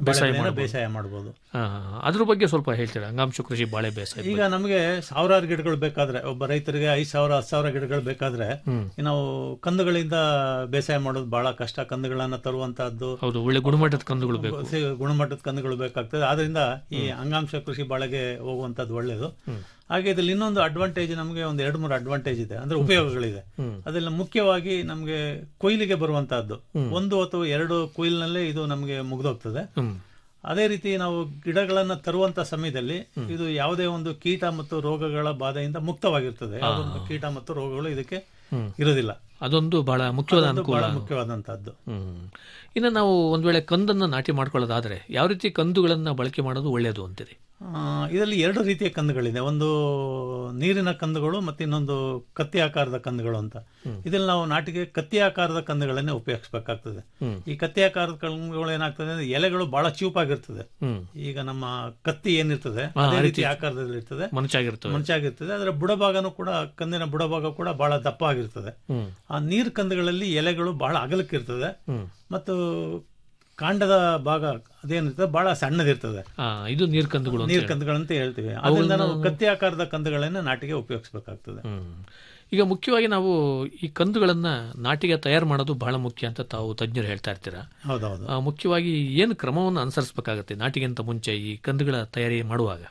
ಬೇಸಾಯ ಬಾಳೆ ಬೆಳೆನ ಮಾಡ್ಬೋದು. ಬೇಸಾಯ ಮಾಡ್ಬೋದು ಆ, ಅದ್ರ ಬಗ್ಗೆ ಸ್ವಲ್ಪ ಹೇಳ್ತೀರಾ ಅಂಗಾಂಶ ಕೃಷಿ ಬಾಳೆ ಬೇಸಾಯ ಈಗ ನಮಗೆ ಸಾವಿರಾರು ಗಿಡಗಳು ಬೇಕಾದ್ರೆ ಒಬ್ಬ ರೈತರಿಗೆ ಐದ್ ಸಾವಿರ ಹತ್ತು ಸಾವಿರ ಗಿಡಗಳು ಬೇಕಾದ್ರೆ ಈ ನಾವು ಕಂದುಗಳಿಂದ ಬೇಸಾಯ ಮಾಡೋದು ಬಹಳ ಕಷ್ಟ ಕಂದುಗಳನ್ನ ತರುವಂತಹದ್ದು ಹೌದು ಒಳ್ಳೆ ಗುಣಮಟ್ಟದ ಕಂದುಗಳು ಬೇಕು ಸಿ- ಗುಣಮಟ್ಟದ ಕಂದುಗಳು ಬೇಕಾಗ್ತದೆ ಆದ್ರಿಂದ ಈ ಅಂಗಾಂಶ ಕೃಷಿ ಬಾಳೆಗೆ ಹೋಗುವಂತದ್ದು ಒಳ್ಳೇದು ಹಾಗೆ ಇದ್ರಲ್ಲಿ ಇನ್ನೊಂದು ಅಡ್ವಾಂಟೇಜ್ ನಮಗೆ ಒಂದು ಎರಡು ಮೂರು ಅಡ್ವಾಂಟೇಜ್ ಇದೆ ಅಂದ್ರೆ ಉಪಯೋಗಗಳಿದೆ ಅದೆಲ್ಲ ಮುಖ್ಯವಾಗಿ ನಮಗೆ ಕೊಯ್ಲಿಗೆ ಬರುವಂತಹದ್ದು ಒಂದು ಅಥವಾ ಎರಡು ಕೊಯ್ಲಿನಲ್ಲೇ ಇದು ನಮಗೆ ಮುಗಿದೋಗ್ತದೆ ಹ್ಮ್ ಅದೇ ರೀತಿ ನಾವು ಗಿಡಗಳನ್ನ ತರುವಂತ ಸಮಯದಲ್ಲಿ ಇದು ಯಾವುದೇ ಒಂದು ಕೀಟ ಮತ್ತು ರೋಗಗಳ ಬಾಧೆಯಿಂದ ಮುಕ್ತವಾಗಿರ್ತದೆ ಯಾವುದೋ ಒಂದು ಕೀಟ ಮತ್ತು ರೋಗಗಳು ಇದಕ್ಕೆ ಇರೋದಿಲ್ಲ ಅದೊಂದು ಬಹಳ ಮುಖ್ಯವಾದ ಅದು ಅನುಕೂಲ ಬಹಳ ಮುಖ್ಯವಾದಂತಹದ್ದು ಹ್ಮ್ ಇನ್ನು ನಾವು ಒಂದ್ ವೇಳೆ ಕಂದನ್ನ ನಾಟಿ ಮಾಡ್ಕೊಳ್ಳೋದಾದ್ರೆ ಯಾವ ರೀತಿ ಕಂದುಗಳನ್ನ ಬಳಕೆ ಮಾಡೋದು ಒಳ್ಳೆಯದು ಅಂತೀರಿ ಆ, ಇದರಲ್ಲಿ ಎರಡು ರೀತಿಯ ಕಂದುಗಳಿದೆ ಒಂದು ನೀರಿನ ಕಂದುಗಳು ಮತ್ತೆ ಇನ್ನೊಂದು ಕತ್ತಿ ಆಕಾರದ ಕಂದುಗಳು ಅಂತ ಇದ್ರಲ್ಲಿ ನಾವು ನಾಟಿಗೆ ಕತ್ತಿ ಆಕಾರದ ಕಂದುಗಳನ್ನೇ ಉಪಯೋಗಿಸಬೇಕಾಗ್ತದೆ ಈ ಕತ್ತಿ ಆಕಾರದ ಕಂದುಗಳು ಏನಾಗ್ತದೆ ಅಂದ್ರೆ ಎಲೆಗಳು ಬಹಳ ಚೂಪಾಗಿರ್ತದೆ ಹ್ಮ್ ಈಗ ನಮ್ಮ ಕತ್ತಿ ಏನಿರ್ತದೆ ಆ, ಅದೇ ಆ ರೀತಿ ಆಕಾರದಲ್ಲಿ ಇರ್ತದೆ ಮನಚಾಗಿರ್ತವೆ ಮಂಚಾಗಿರ್ತದೆ ಅದರ ಬುಡಭಾಗನೂ ಕೂಡ ಕಂದಿನ ಬುಡಭಾಗ ಕೂಡ ಬಹಳ ದಪ್ಪ ಆಗಿರ್ತದೆ ಹ್ಮ್ ಆ ನೀರ್ ಕಂದಗಳಲ್ಲಿ ಎಲೆಗಳು ಬಹಳ ಅಗಲಕ್ಕಿರ್ತದೆ ಹ್ಮ್ ಮತ್ತು ಕಾಂಡದ ಭಾಗ ಅದೇನಿರ್ತದೆ ಬಹಳ ಸಣ್ಣದಿರ್ತದೆ ಆ, ಇದು ನೀರ್ ಕಂದುಗಳು ಅಂತ ನೀರ್ ಹೇಳಿ. ಕಂದಗಳಂತ ಹೇಳ್ತೀವಿ ಅದರಿಂದ ನಾವು ಕತ್ತಿ ಆಕಾರದ ಕಂದಗಳನ್ನ ನಾಟಿಗೆ ಉಪಯೋಗಿಸಬೇಕಾಗ್ತದೆ ಹ್ಮ್ ಈಗ ಮುಖ್ಯವಾಗಿ ನಾವು ಈ ಕಂದುಗಳನ್ನ ನಾಟಿಗೆ ತಯಾರು ಮಾಡೋದು ಬಹಳ ಮುಖ್ಯ ಅಂತ ತಾವು ತಜ್ಞರು ಹೇಳ್ತಾ ಇರ್ತೀರಾ ಹೌದೌದು ಆ, ಮುಖ್ಯವಾಗಿ ಏನು ಕ್ರಮವನ್ನು ಅನುಸರಿಸಬೇಕಾಗತ್ತೆ ನಾಟಿಗಿಂತ ಮುಂಚೆ ಈ ಕಂದುಗಳ ತಯಾರಿ ಮಾಡುವಾಗ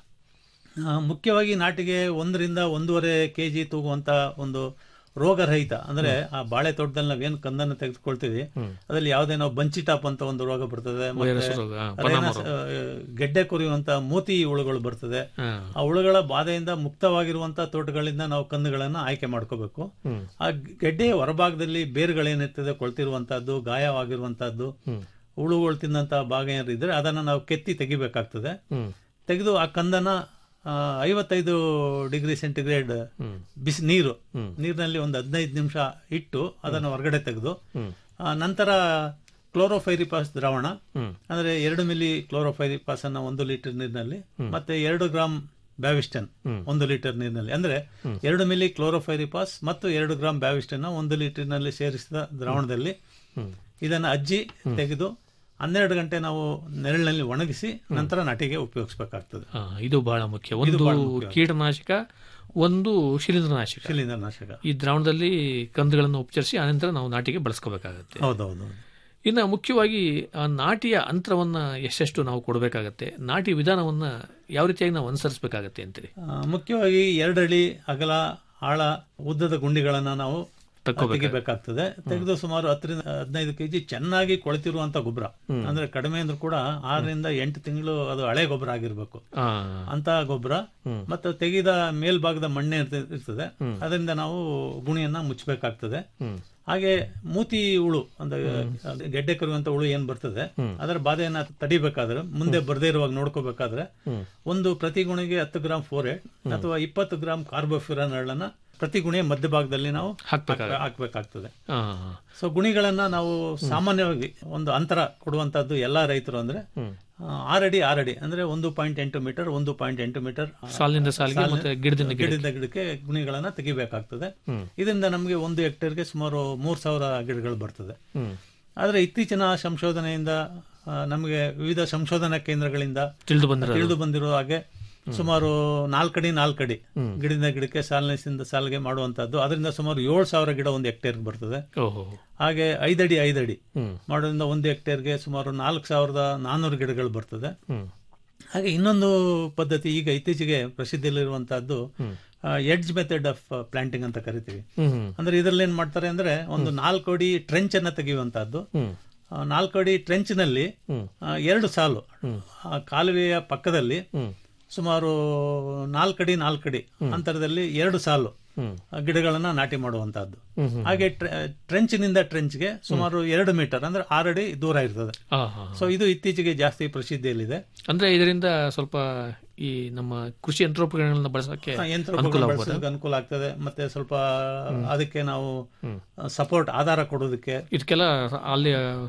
ಆ, ಮುಖ್ಯವಾಗಿ ನಾಟಿಗೆ ಒಂದರಿಂದ ಒಂದೂವರೆ ಕೆಜಿ ತೂಗುವಂತ ಒಂದು ರೋಗರಹಿತ ಅಂದ್ರೆ ಆ ಬಾಳೆ ತೋಟದಲ್ಲಿ ನಾವೇನು ಕಂದನ್ನು ತೆಗೆದುಕೊಳ್ತೀವಿ ಅದ್ರಲ್ಲಿ ಯಾವುದೇ ನಾವು ಬಂಚಿ ಟಾಪ್ ಅಂತ ಒಂದು ರೋಗ ಬರ್ತದೆ ಮತ್ತೆ ವೈರಸ್ ರೋಗ, ಅದೇನ ಸ- ಗೆಡ್ಡೆ ಕೊರಿಯುವಂತ ಮೂತಿ ಹುಳುಗಳು ಬರ್ತದೆ ಹಾ. ಆ ಹುಳುಗಳ ಬಾಧೆಯಿಂದ ಮುಕ್ತವಾಗಿರುವಂತ ತೋಟಗಳಿಂದ ನಾವು ಕಂದುಗಳನ್ನ ಆಯ್ಕೆ ಮಾಡ್ಕೋಬೇಕು ಆ ಗೆಡ್ಡೆಯ ಹೊರಭಾಗದಲ್ಲಿ ಬೇರುಗಳೇನಿರ್ತದೆ ಕೊಳ್ತಿರುವಂತಹದ್ದು ಗಾಯವಾಗಿರುವಂತಹದ್ದು ಹುಳುಗಳು ತಿನ್ನಂತ ಭಾಗ ಏನಾದ್ರು ಇದ್ರೆ ಅದನ್ನ ನಾವು ಕೆತ್ತಿ ತೆಗಿಬೇಕಾಗ್ತದೆ ಹ್ಮ್ ತೆಗೆದು ಆ ಕಂದನ ಆ, ಐವತ್ತೈದು ಡಿಗ್ರಿ ಸೆಂಟಿಗ್ರೇಡ್ ಬಿಸಿ ನೀರು ನೀರಿನಲ್ಲಿ ಒಂದು ಹದಿನೈದು ನಿಮಿಷ ಇಟ್ಟು ಅದನ್ನು ಹೊರಗಡೆ ತೆಗೆದು ಆ, ನಂತರ ಕ್ಲೋರೋಫೈರಿಪಾಸ್ ದ್ರಾವಣ ಅಂದ್ರೆ ಎರಡು ಮಿಲಿ ಕ್ಲೋರೋಫೈರಿಪಾಸ್ ಅನ್ನ ಒಂದು ಲೀಟರ್ ನೀರಿನಲ್ಲಿ ಮತ್ತೆ ಎರಡು ಗ್ರಾಮ್ ಬ್ಯಾವಿಸ್ಟನ್ ಒಂದು ಲೀಟರ್ ನೀರಿನಲ್ಲಿ ಅಂದ್ರೆ ಎರಡು ಮಿಲಿ ಕ್ಲೋರೋಫೈರಿಪಾಸ್ ಮತ್ತು ಎರಡು ಗ್ರಾಮ್ ಬ್ಯಾವಿಸ್ಟನ್ ಒಂದು ಲೀಟರ್ನಲ್ಲಿ ಸೇರಿಸಿದ ದ್ರಾವಣದಲ್ಲಿ ಇದನ್ನ ಅಜ್ಜಿ ತೆಗೆದು ಹನ್ನೆರಡು ಗಂಟೆ ನಾವು ನೆರಳಿನಲ್ಲಿ ಒಣಗಿಸಿ ನಂತರ ನಾಟಿಗೆ ಉಪಯೋಗಿಸಬೇಕಾಗ್ತದೆ ಆ, ಇದು ಬಹಳ ಮುಖ್ಯ ಒಂದು ಕೀಟನಾಶಕ ಒಂದು ಶಿಲೀಂಧ್ರನಾಶಕ ಶಿಲೀಂಧ್ರನಾಶಕ ಈ ದ್ರಾವಣದಲ್ಲಿ ಕಂದುಗಳನ್ನು ಉಪಚರಿಸಿ ಆನಂತರ ನಾವು ನಾಟಿಗೆ ಬಳಸ್ಕೋಬೇಕಾಗತ್ತೆ ಹೌದೌದು ಇನ್ನು ಮುಖ್ಯವಾಗಿ ಆ ನಾಟಿಯ ಅಂತರವನ್ನ ಎಷ್ಟೆಷ್ಟು ನಾವು ಕೊಡಬೇಕಾಗತ್ತೆ ನಾಟಿ ವಿಧಾನವನ್ನ ಯಾವ ರೀತಿಯಾಗಿ ನಾವು ಅನುಸರಿಸಬೇಕಾಗತ್ತೆ ಅಂತೀರಿ ಆ, ಮುಖ್ಯವಾಗಿ ಎರಡಡಿ ಅಗಲ ಆಳ ಉದ್ದದ ಗುಂಡಿಗಳನ್ನ ನಾವು ತೆಗಿಬೇಕಾಗ್ತದೆ ತೆಗೆದು ಸುಮಾರು ಹತ್ತರಿಂದ ಹದಿನೈದು ಕೆಜಿ ಚೆನ್ನಾಗಿ ಕೊಳೆತಿರುವಂತ ಗೊಬ್ಬರ ಅಂದ್ರೆ ಕಡಿಮೆ ಅಂದ್ರೂ ಕೂಡ ಆರರಿಂದ ಎಂಟು ತಿಂಗಳು ಅದು ಹಳೆ ಗೊಬ್ಬರ ಆಗಿರ್ಬೇಕು ಆ, ಅಂತ ಅಂತ ಗೊಬ್ಬರ ಮತ್ತೆ ತೆಗೆದ ಮೇಲ್ಭಾಗದ ಮಣ್ಣೆ ಇರ್ತ- ಇರ್ತದೆ ಅದರಿಂದ ನಾವು ಗುಣಿಯನ್ನ ಮುಚ್ಚಬೇಕಾಗ್ತದೆ ಹಾಗೆ ಮೂತಿ ಹುಳು ಅಂದ್ರೆ ಅದು ಗೆಡ್ಡೆ ಕರುವಂತ ಹುಳು ಏನ್ ಬರ್ತದೆ ಅದರ ಬಾಧೆಯನ್ನ ತಡಿಬೇಕಾದ್ರೆ ಮುಂದೆ ಬರದೇ ಇರುವಾಗ ನೋಡ್ಕೋಬೇಕಾದ್ರೆ ಒಂದು ಪ್ರತಿ ಗುಣಿಗೆ ಹತ್ತು ಗ್ರಾಂ ಫೋರೇಟ್ ಅಥವಾ ಇಪ್ಪತ್ತು ಗ್ರಾಂ ಕಾರ್ಬೋಫಿರಾನ್ ಅನ್ನ ಪ್ರತಿ ಗುಣಿಯ ಮಧ್ಯಭಾಗದಲ್ಲಿ ನಾವು ಹಾಕ್ಬೇಕಾಗತ್ತೆ. ಹಾಕ್ಬೇಕಾಗ್ತದೆ ಆ, ಸೊ ಗುಣಿಗಳನ್ನ ನಾವು ಸಾಮಾನ್ಯವಾಗಿ ಒಂದು ಅಂತರ ಕೊಡುವಂತದ್ದು ಎಲ್ಲಾ ರೈತರು ಅಂದ್ರೆ ಆ, ಆರಡಿ ಆರಡಿ ಅಂದ್ರೆ ಒಂದು ಪಾಯಿಂಟ್ ಎಂಟು ಮೀಟರ್ ಒಂದು ಪಾಯಿಂಟ್ ಎಂಟು ಮೀಟರ್ ಸಾಲಿನಿಂದ ಸಾಲಿಗೆ ಮತ್ತೆ ಗಿಡದಿಂದ ಗಿಡ ಗಿಡದಿಂದ ಗಿಡಕ್ಕೆ ಗುಣಿಗಳನ್ನ ತೆಗಿಬೇಕಾಗ್ತದೆ ಇದರಿಂದ ನಮಗೆ ಒಂದು ಹೆಕ್ಟೇರ್ಗೆ ಸುಮಾರು ಮೂರ್ ಸಾವಿರ ಗಿಡಗಳು ಬರ್ತದೆ ಆದ್ರೆ ಇತ್ತೀಚಿನ ಸಂಶೋಧನೆಯಿಂದ ಆ, ನಮಗೆ ವಿವಿಧ ಸಂಶೋಧನಾ ಕೇಂದ್ರಗಳಿಂದ ತಿಳಿದು ಬಂದಿರೋ ತಿಳಿದು ಬಂದಿರೋ ಹಾಗೆ ಸುಮಾರು ನಾಲ್ಕಡಿ ನಾಲ್ಕಡಿ ಗಿಡದಿಂದ ಗಿಡಕ್ಕೆ ಸಾಲಿನಿಂದ ಸಾಲಿಗೆ ಮಾಡುವಂತದ್ದು ಅದರಿಂದ ಸುಮಾರು ಏಳು ಸಾವಿರ ಗಿಡ ಒಂದು ಹೆಕ್ಟೇರ್ಗೆ ಬರ್ತದೆ ಓಹೋ ಹಾಗೆ ಐದಡಿ ಐದಡಿ ಹ್ಮ್. ಮಾಡೋದ್ರಿಂದ ಒಂದು ಹೆಕ್ಟೇರ್ಗೆ ಸುಮಾರು ನಾಲ್ಕು ಸಾವಿರದ ನಾನ್ನೂರು ಗಿಡಗಳು ಬರ್ತದೆ ಹ್ಮ್ ಹಾಗೆ ಇನ್ನೊಂದು ಪದ್ಧತಿ ಈಗ ಇತ್ತೀಚೆಗೆ ಪ್ರಸಿದ್ಧಿಯಲ್ಲಿರುವಂತಹದ್ದು ಎಡ್ಜ್ ಮೆಥಡ್ ಆಫ್ ಪ್ಲಾಂಟಿಂಗ್ ಅಂತ ಕರಿತೀವಿ ಹ್ಮ್ ಅಂದ್ರೆ ಇದರಲ್ಲಿ ಏನ್ ಮಾಡ್ತಾರೆ ಅಂದ್ರೆ ಒಂದು ನಾಲ್ಕು ಅಡಿ ಟ್ರೆಂಚ್ ಅನ್ನ ತೆಗೆಯುವಂತಹದ್ದು ಹ್ಮ್ ಆ, ನಾಲ್ಕು ಅಡಿ ಟ್ರೆಂಚ್ ನಲ್ಲಿ ಆ, ಎರಡು ಸಾಲು ಆ ಕಾಲುವೆಯ ಪಕ್ಕದಲ್ಲಿ ಸುಮಾರು ನಾಲ್ಕಡಿ ನಾಲ್ಕಡಿ ಅಂತರದಲ್ಲಿ ಎರಡು ಸಾಲು ಆ, ಗಿಡಗಳನ್ನ ನಾಟಿ ಮಾಡುವಂತಹದ್ದು ಹಾಗೆ ಟ್ರೆಂಚ್ ನಿಂದ ಟ್ರೆಂಚ್ಗೆ ಸುಮಾರು ಎರಡು ಮೀಟರ್ ಅಂದ್ರೆ ಆರಡಿ ದೂರ ಇರ್ತದೆ ಆ, ಹಾ. ಸೊ ಇದು ಇತ್ತೀಚೆಗೆ ಜಾಸ್ತಿ ಪ್ರಸಿದ್ಧಿಯಲ್ಲಿದೆ ಅಂದ್ರೆ ಇದರಿಂದ ಸ್ವಲ್ಪ ಈ ನಮ್ಮ ಕೃಷಿ ಯಂತ್ರೋಪಕರಣಗಳನ್ನ ಬಳಸಕ್ಕೆ ಅನುಕೂಲ ಆಗ್ಬೋದು ಯಂತ್ರೋಪಕರಣ ಅನುಕೂಲ ಆಗ್ತದೆ ಮತ್ತೆ ಸ್ವಲ್ಪ ಅದಕ್ಕೆ ನಾವು ಸಪೋರ್ಟ್ ಆಧಾರ ಕೊಡೋದಕ್ಕೆ ಇದಕ್ಕೆಲ್ಲ ಅಲ್ಲಿ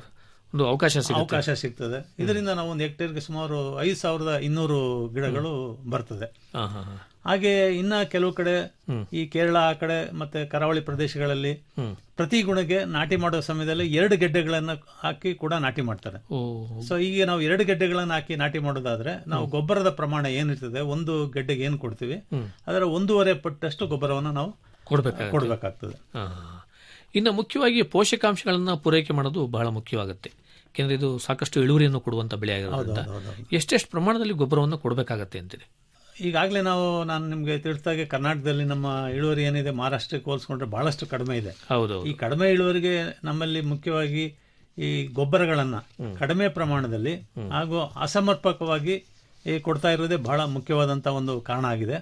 ಒಂದು ಅವಕಾಶ ಸಿಗುತ್ತೆ ಅವಕಾಶ ಸಿಗ್ತದೆ ಇದರಿಂದ ನಾವು ಒಂದು ಹೆಕ್ಟೇರ್ಗೆ ಸುಮಾರು ಐದು ಸಾವಿರದ ಇನ್ನೂರು ಗಿಡಗಳು ಬರ್ತದೆ ಹಾ ಹಾ ಹಾ ಹಾಗೆ ಇನ್ನ ಕೆಲವು ಕಡೆ ಈ ಕೇರಳ ಆ ಕಡೆ ಮತ್ತೆ ಕರಾವಳಿ ಪ್ರದೇಶಗಳಲ್ಲಿ ಪ್ರತಿ ಗುಣಗೆ ನಾಟಿ ಮಾಡೋ ಸಮಯದಲ್ಲಿ ಎರಡು ಗೆಡ್ಡೆಗಳನ್ನ ಹಾಕಿ ಕೂಡ ನಾಟಿ ಮಾಡ್ತಾರೆ ಓ ಸೊ ಈಗ ನಾವು ಎರಡು ಗೆಡ್ಡೆಗಳನ್ನ ಹಾಕಿ ನಾಟಿ ಮಾಡೋದಾದ್ರೆ ನಾವು ಗೊಬ್ಬರದ ಪ್ರಮಾಣ ಏನಿರ್ತದೆ ಒಂದು ಗೆಡ್ಡೆಗೆ ಏನ್ ಕೊಡ್ತೀವಿ ಅದರ ಒಂದೂವರೆ ಪಟ್ಟಷ್ಟು ಗೊಬ್ಬರವನ್ನು ನಾವು ಕೊಡ್ಬೇಕಾಗುತ್ತೆ ಕೊಡ್ಬೇಕಾಗ್ತದೆ ಹಾ. ಇನ್ನು ಮುಖ್ಯವಾಗಿ ಪೋಷಕಾಂಶಗಳನ್ನ ಪೂರೈಕೆ ಮಾಡೋದು ಬಹಳ ಮುಖ್ಯವಾಗುತ್ತೆ ಯಾಕೆಂದ್ರೆ ಇದು ಸಾಕಷ್ಟು ಇಳುವರಿಯನ್ನು ಕೊಡುವಂತ ಬೆಳೆ ಆಗಿರೋದ್ರಿಂದ ಎಷ್ಟೆಷ್ಟು ಪ್ರಮಾಣದಲ್ಲಿ ಗೊಬ್ಬರವನ್ನು ಕೊಡಬೇಕಾಗತ್ತೆ ಅಂತೀರಿ ಈಗಾಗಲೇ ನಾವು ನಾನು ನಿಮ್ಗೆ ತಿಳಿಸ್ದಾಗೆ ಕರ್ನಾಟಕದಲ್ಲಿ ನಮ್ಮ ಇಳುವರಿ ಏನಿದೆ ಮಹಾರಾಷ್ಟ್ರಕ್ಕೆ ಹೋಲಿಸ್ಕೊಂಡ್ರೆ ಬಹಳಷ್ಟು ಕಡಿಮೆ ಇದೆ ಹೌದು ಈ ಕಡಿಮೆ ಇಳುವರಿಗೆ ನಮ್ಮಲ್ಲಿ ಮುಖ್ಯವಾಗಿ ಈ ಗೊಬ್ಬರಗಳನ್ನ ಕಡಿಮೆ ಪ್ರಮಾಣದಲ್ಲಿ ಹಾಗೂ ಅಸಮರ್ಪಕವಾಗಿ ಈ ಕೊಡ್ತಾ ಇರೋದೇ ಬಹಳ ಮುಖ್ಯವಾದಂತ ಒಂದು ಕಾರಣ ಆಗಿದೆ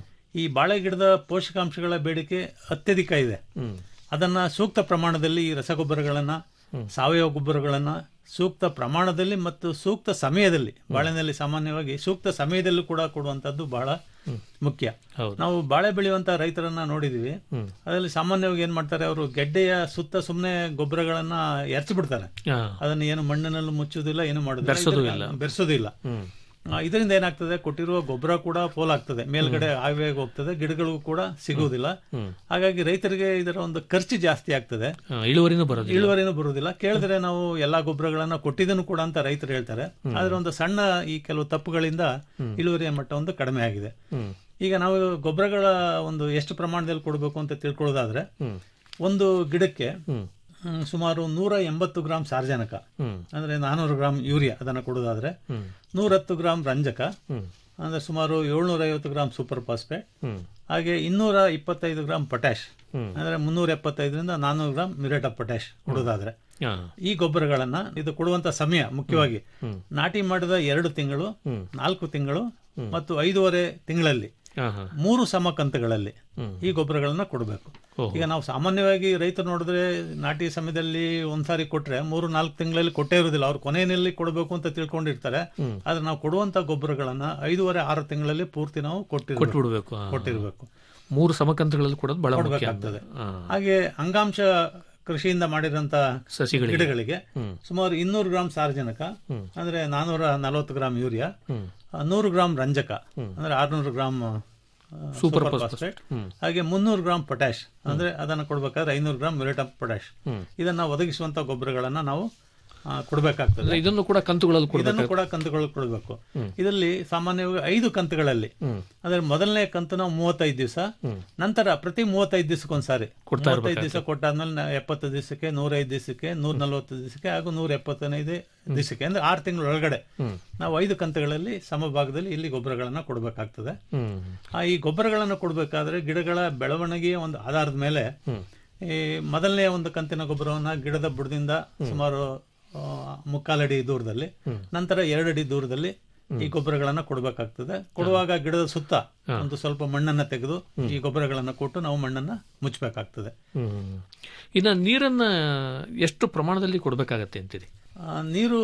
ಈ ಬಾಳೆ ಗಿಡದ ಪೋಷಕಾಂಶಗಳ ಬೇಡಿಕೆ ಅತ್ಯಧಿಕ ಇದೆ ಅದನ್ನ ಸೂಕ್ತ ಪ್ರಮಾಣದಲ್ಲಿ ಈ ರಸಗೊಬ್ಬರಗಳನ್ನ ಸಾವಯವ ಗೊಬ್ಬರಗಳನ್ನ ಸೂಕ್ತ ಪ್ರಮಾಣದಲ್ಲಿ ಮತ್ತು ಸೂಕ್ತ ಸಮಯದಲ್ಲಿ ಬಾಳೆನಲ್ಲಿ ಸಾಮಾನ್ಯವಾಗಿ ಸೂಕ್ತ ಸಮಯದಲ್ಲೂ ಕೂಡ ಕೊಡುವಂತದ್ದು ಬಹಳ ಮುಖ್ಯ ಹೌದು. ನಾವು ಬಾಳೆ ಬೆಳೆಯುವಂತ ರೈತರನ್ನ ನೋಡಿದೀವಿ ಅದರಲ್ಲಿ ಸಾಮಾನ್ಯವಾಗಿ ಏನ್ ಮಾಡ್ತಾರೆ ಅವರು ಗೆಡ್ಡೆಯ ಸುತ್ತ ಸುಮ್ಮನೆ ಗೊಬ್ಬರಗಳನ್ನ ಎರಚಿ ಬಿಡ್ತಾರೆ ಹಾ. ಅದನ್ನ ಏನು ಮಣ್ಣಿನಲ್ಲೂ ಮುಚ್ಚುವುದಿಲ್ಲ ಏನು ಬೆರ್ಸೋದು ಮಾಡುದಿಲ್ಲ ಇಲ್ಲ. ಬೆರೆಸೋದು ಇಲ್ಲ ಆ, ಇದರಿಂದ ಏನಾಗ್ತದೆ ಕೊಟ್ಟಿರುವ ಗೊಬ್ಬರ ಕೂಡ ಪೋಲಾಗ್ತದೆ ಮೇಲ್ಗಡೆ ಆವಿಯಾಗಿ ಹೋಗ್ತದೆ ಗಿಡಗಳಿಗೂ ಕೂಡ ಸಿಗುವುದಿಲ್ಲ ಹಾಗಾಗಿ ರೈತರಿಗೆ ಇದರ ಒಂದು ಖರ್ಚು ಜಾಸ್ತಿ ಆಗ್ತದೆ ಹಾ, ಇಳುವರಿನೂ ಬರೋದಿಲ್ಲ ಇಳುವರಿನೂ ಬರುವುದಿಲ್ಲ ಕೇಳಿದ್ರೆ ನಾವು ಎಲ್ಲಾ ಗೊಬ್ಬರಗಳನ್ನ ಕೊಟ್ಟಿದ್ದನು ಕೂಡ ಅಂತ ರೈತರು ಹೇಳ್ತಾರೆ ಆದ್ರೆ ಒಂದು ಸಣ್ಣ ಈ ಕೆಲವು ತಪ್ಪುಗಳಿಂದ ಇಳುವರಿಯ ಮಟ್ಟ ಒಂದು ಕಡಿಮೆ ಆಗಿದೆ ಈಗ ನಾವು ಗೊಬ್ಬರಗಳ ಒಂದು ಎಷ್ಟು ಪ್ರಮಾಣದಲ್ಲಿ ಕೊಡಬೇಕು ಅಂತ ತಿಳ್ಕೊಳ್ಳೋದಾದ್ರೆ ಒಂದು ಗಿಡಕ್ಕೆ ಹ್ಮ್, ಸುಮಾರು ನೂರ ಎಂಬತ್ತು ಗ್ರಾಂ ಸಾರ್ವಜನಕ ಅಂದ್ರೆ ನಾನೂರು ಗ್ರಾಂ ಯೂರಿಯಾ ಅದನ್ನ ಕೊಡೋದಾದ್ರೆ ನೂರತ್ತು ಗ್ರಾಂ ರಂಜಕ ಅಂದ್ರೆ ಸುಮಾರು ಏಳ್ನೂರ ಐವತ್ತು ಗ್ರಾಂ ಸೂಪರ್ ಫಾಸ್ಫೇಟ್ ಹಾಗೆ ಇನ್ನೂರ ಇಪ್ಪತ್ತೈದು ಗ್ರಾಂ ಪೊಟ್ಯಾಶ್ ಅಂದ್ರೆ ಮುನ್ನೂರ ಎಪ್ಪತ್ತೈದರಿಂದ ನಾನ್ನೂರು ಗ್ರಾಂ ಮಿರೇಟ್ ಆಫ್ ಪೊಟ್ಯಾಶ್ ಕೊಡೋದಾದ್ರೆ ಹಾ. ಈ ಗೊಬ್ಬರಗಳನ್ನ ಇದು ಕೊಡುವಂತ ಸಮಯ ಮುಖ್ಯವಾಗಿ ನಾಟಿ ಮಾಡಿದ ಎರಡು ತಿಂಗಳು ನಾಲ್ಕು ತಿಂಗಳು ಮತ್ತು ಐದೂವರೆ ತಿಂಗಳಲ್ಲಿ ಹಾ, ಹಾ. ಮೂರು ಸಮ ಕಂತುಗಳಲ್ಲಿ ಈ ಗೊಬ್ಬರಗಳನ್ನ ಕೊಡಬೇಕು ಈಗ ನಾವು ಸಾಮಾನ್ಯವಾಗಿ ರೈತರು ನೋಡಿದ್ರೆ ನಾಟಿ ಸಮಯದಲ್ಲಿ ಒಂದ್ಸಾರಿ ಕೊಟ್ರೆ ಮೂರು ನಾಲ್ಕು ತಿಂಗಳಲ್ಲಿ ಕೊಟ್ಟೇ ಇರುವುದಿಲ್ಲ ಅವ್ರು ಕೊನೆಯಲ್ಲಿ ಕೊಡಬೇಕು ಅಂತ ತಿಳ್ಕೊಂಡಿರ್ತಾರೆ ಆದ್ರೆ ನಾವು ಕೊಡುವಂತ ಗೊಬ್ಬರಗಳನ್ನ ಐದೂವರೆ ಆರು ತಿಂಗಳಲ್ಲಿ ಪೂರ್ತಿ ನಾವು ಕೊಟ್ಟಿರ್ಬೇಕು ಕೊಟ್ಬಿಡ್ಬೇಕು ಹಾ. ಕೊಟ್ಟಿರ್ಬೇಕು ಮೂರು ಸಮಕಂತಗಳಲ್ಲಿ ಕೊಡೋದು ಬಹಳ ಮುಖ್ಯ ಕೊಡ್ಬೇಕಾಗ್ತದೆ ಹಾ. ಹಾಗೆ ಅಂಗಾಂಶ ಕೃಷಿಯಿಂದ ಮಾಡಿರಂತ ಸಸಿಗಳಿಗೆ ಗಿಡಗಳಿಗೆ ಸುಮಾರು ಇನ್ನೂರು ಗ್ರಾಂ ಸಾರಜನಕ ಅಂದ್ರೆ ನಾನೂರ ನಲವತ್ತು ಗ್ರಾಂ ಯೂರಿಯಾ ಆ, ನೂರು ಗ್ರಾಂ ರಂಜಕ ಅಂದ್ರೆ ಆರ್ನೂರು ಗ್ರಾಂ ಆ, ಸೂಪರ್ ಫಾಸ್ಫೇಟ್ ಹಾಗೆ ಮುನ್ನೂರು ಗ್ರಾಂ ಪೊಟ್ಯಾಶ್ ಅಂದ್ರೆ ಅದನ್ನ ಕೊಡ್ಬೇಕಾದ್ರೆ ಐನೂರು ಗ್ರಾಂ ಮಿರೇಟ್ ಆಫ್ ಪೊಟ್ಯಾಶ್ ಇದನ್ನ ಒದಗಿಸುವಂತ ಗೊಬ್ಬರಗಳನ್ನ ನಾವು ಆ, ಕೊಡ್ಬೇಕಾಗ್ತದೆ ಅಂದ್ರೆ ಇದನ್ನು ಕೂಡ ಕಂತುಗಳಲ್ಲಿ ಕೊಡಬೇಕು ಇದನ್ನು ಕೂಡ ಕಂತುಗಳು ಕೊಡಬೇಕು ಇದರಲ್ಲಿ ಸಾಮಾನ್ಯವಾಗಿ ಐದು ಕಂತುಗಳಲ್ಲಿ ಅಂದ್ರೆ ಮೊದಲನೇ ಕಂತು ನಾವು ಮೂವತ್ತೈದು ದಿವಸ ನಂತರ ಪ್ರತಿ ಮೂವತ್ತೈದು ದಿವಸಕ್ಕೊಂದ್ಸಾರಿ ಮೂವತ್ತೈದು ದಿವಸ ಕೊಟ್ಟಾದ್ಮೇಲೆ ನಾ- ಎಪ್ಪತ್ತು ದಿವಸಕ್ಕೆ ನೂರೈದು ದಿವಸಕ್ಕೆ ನೂರ ನಲವತ್ತು ದಿವಸಕ್ಕೆ ಹಾಗೂ ನೂರ ಎಪ್ಪತ್ತೈದು ದಿವಸಕ್ಕೆ ಅಂದ್ರೆ ಆರು ತಿಂಗಳ ಒಳಗಡೆ ನಾವು ಐದು ಕಂತುಗಳಲ್ಲಿ ಸಮಭಾಗದಲ್ಲಿ ಇಲ್ಲಿ ಗೊಬ್ಬರಗಳನ್ನ ಕೊಡಬೇಕಾಗ್ತದೆ ಹ್ಮ್ ಆ ಈ ಗೊಬ್ಬರಗಳನ್ನು ಕೊಡಬೇಕಾದ್ರೆ ಗಿಡಗಳ ಬೆಳವಣಿಗೆಯ ಒಂದು ಆಧಾರದ ಮೇಲೆ ಈ ಮೊದಲನೇ ಒಂದು ಕಂತಿನ ಗೊಬ್ಬರವನ್ನ ಗಿಡದ ಬುಡದಿಂದ ಸುಮಾರು ಆ, ಮುಕ್ಕಾಲಡಿ ದೂರದಲ್ಲಿ ನಂತರ ಎರಡಡಿ ದೂರದಲ್ಲಿ ಈ ಗೊಬ್ಬರಗಳನ್ನ ಕೊಡಬೇಕಾಗ್ತದೆ ಕೊಡುವಾಗ ಗಿಡದ ಸುತ್ತ ಒಂದು ಸ್ವಲ್ಪ ಮಣ್ಣನ್ನ ತೆಗೆದು ಈ ಗೊಬ್ಬರಗಳನ್ನ ಕೊಟ್ಟು ನಾವು ಮಣ್ಣನ್ನ ಮುಚ್ಚಬೇಕಾಗ್ತದೆ ಹ್ಮ್ ಇನ್ನು ನೀರನ್ನ ಎಷ್ಟು ಪ್ರಮಾಣದಲ್ಲಿ ಕೊಡಬೇಕಾಗತ್ತೆ ಅಂತೀರಿ ಆ, ನೀರು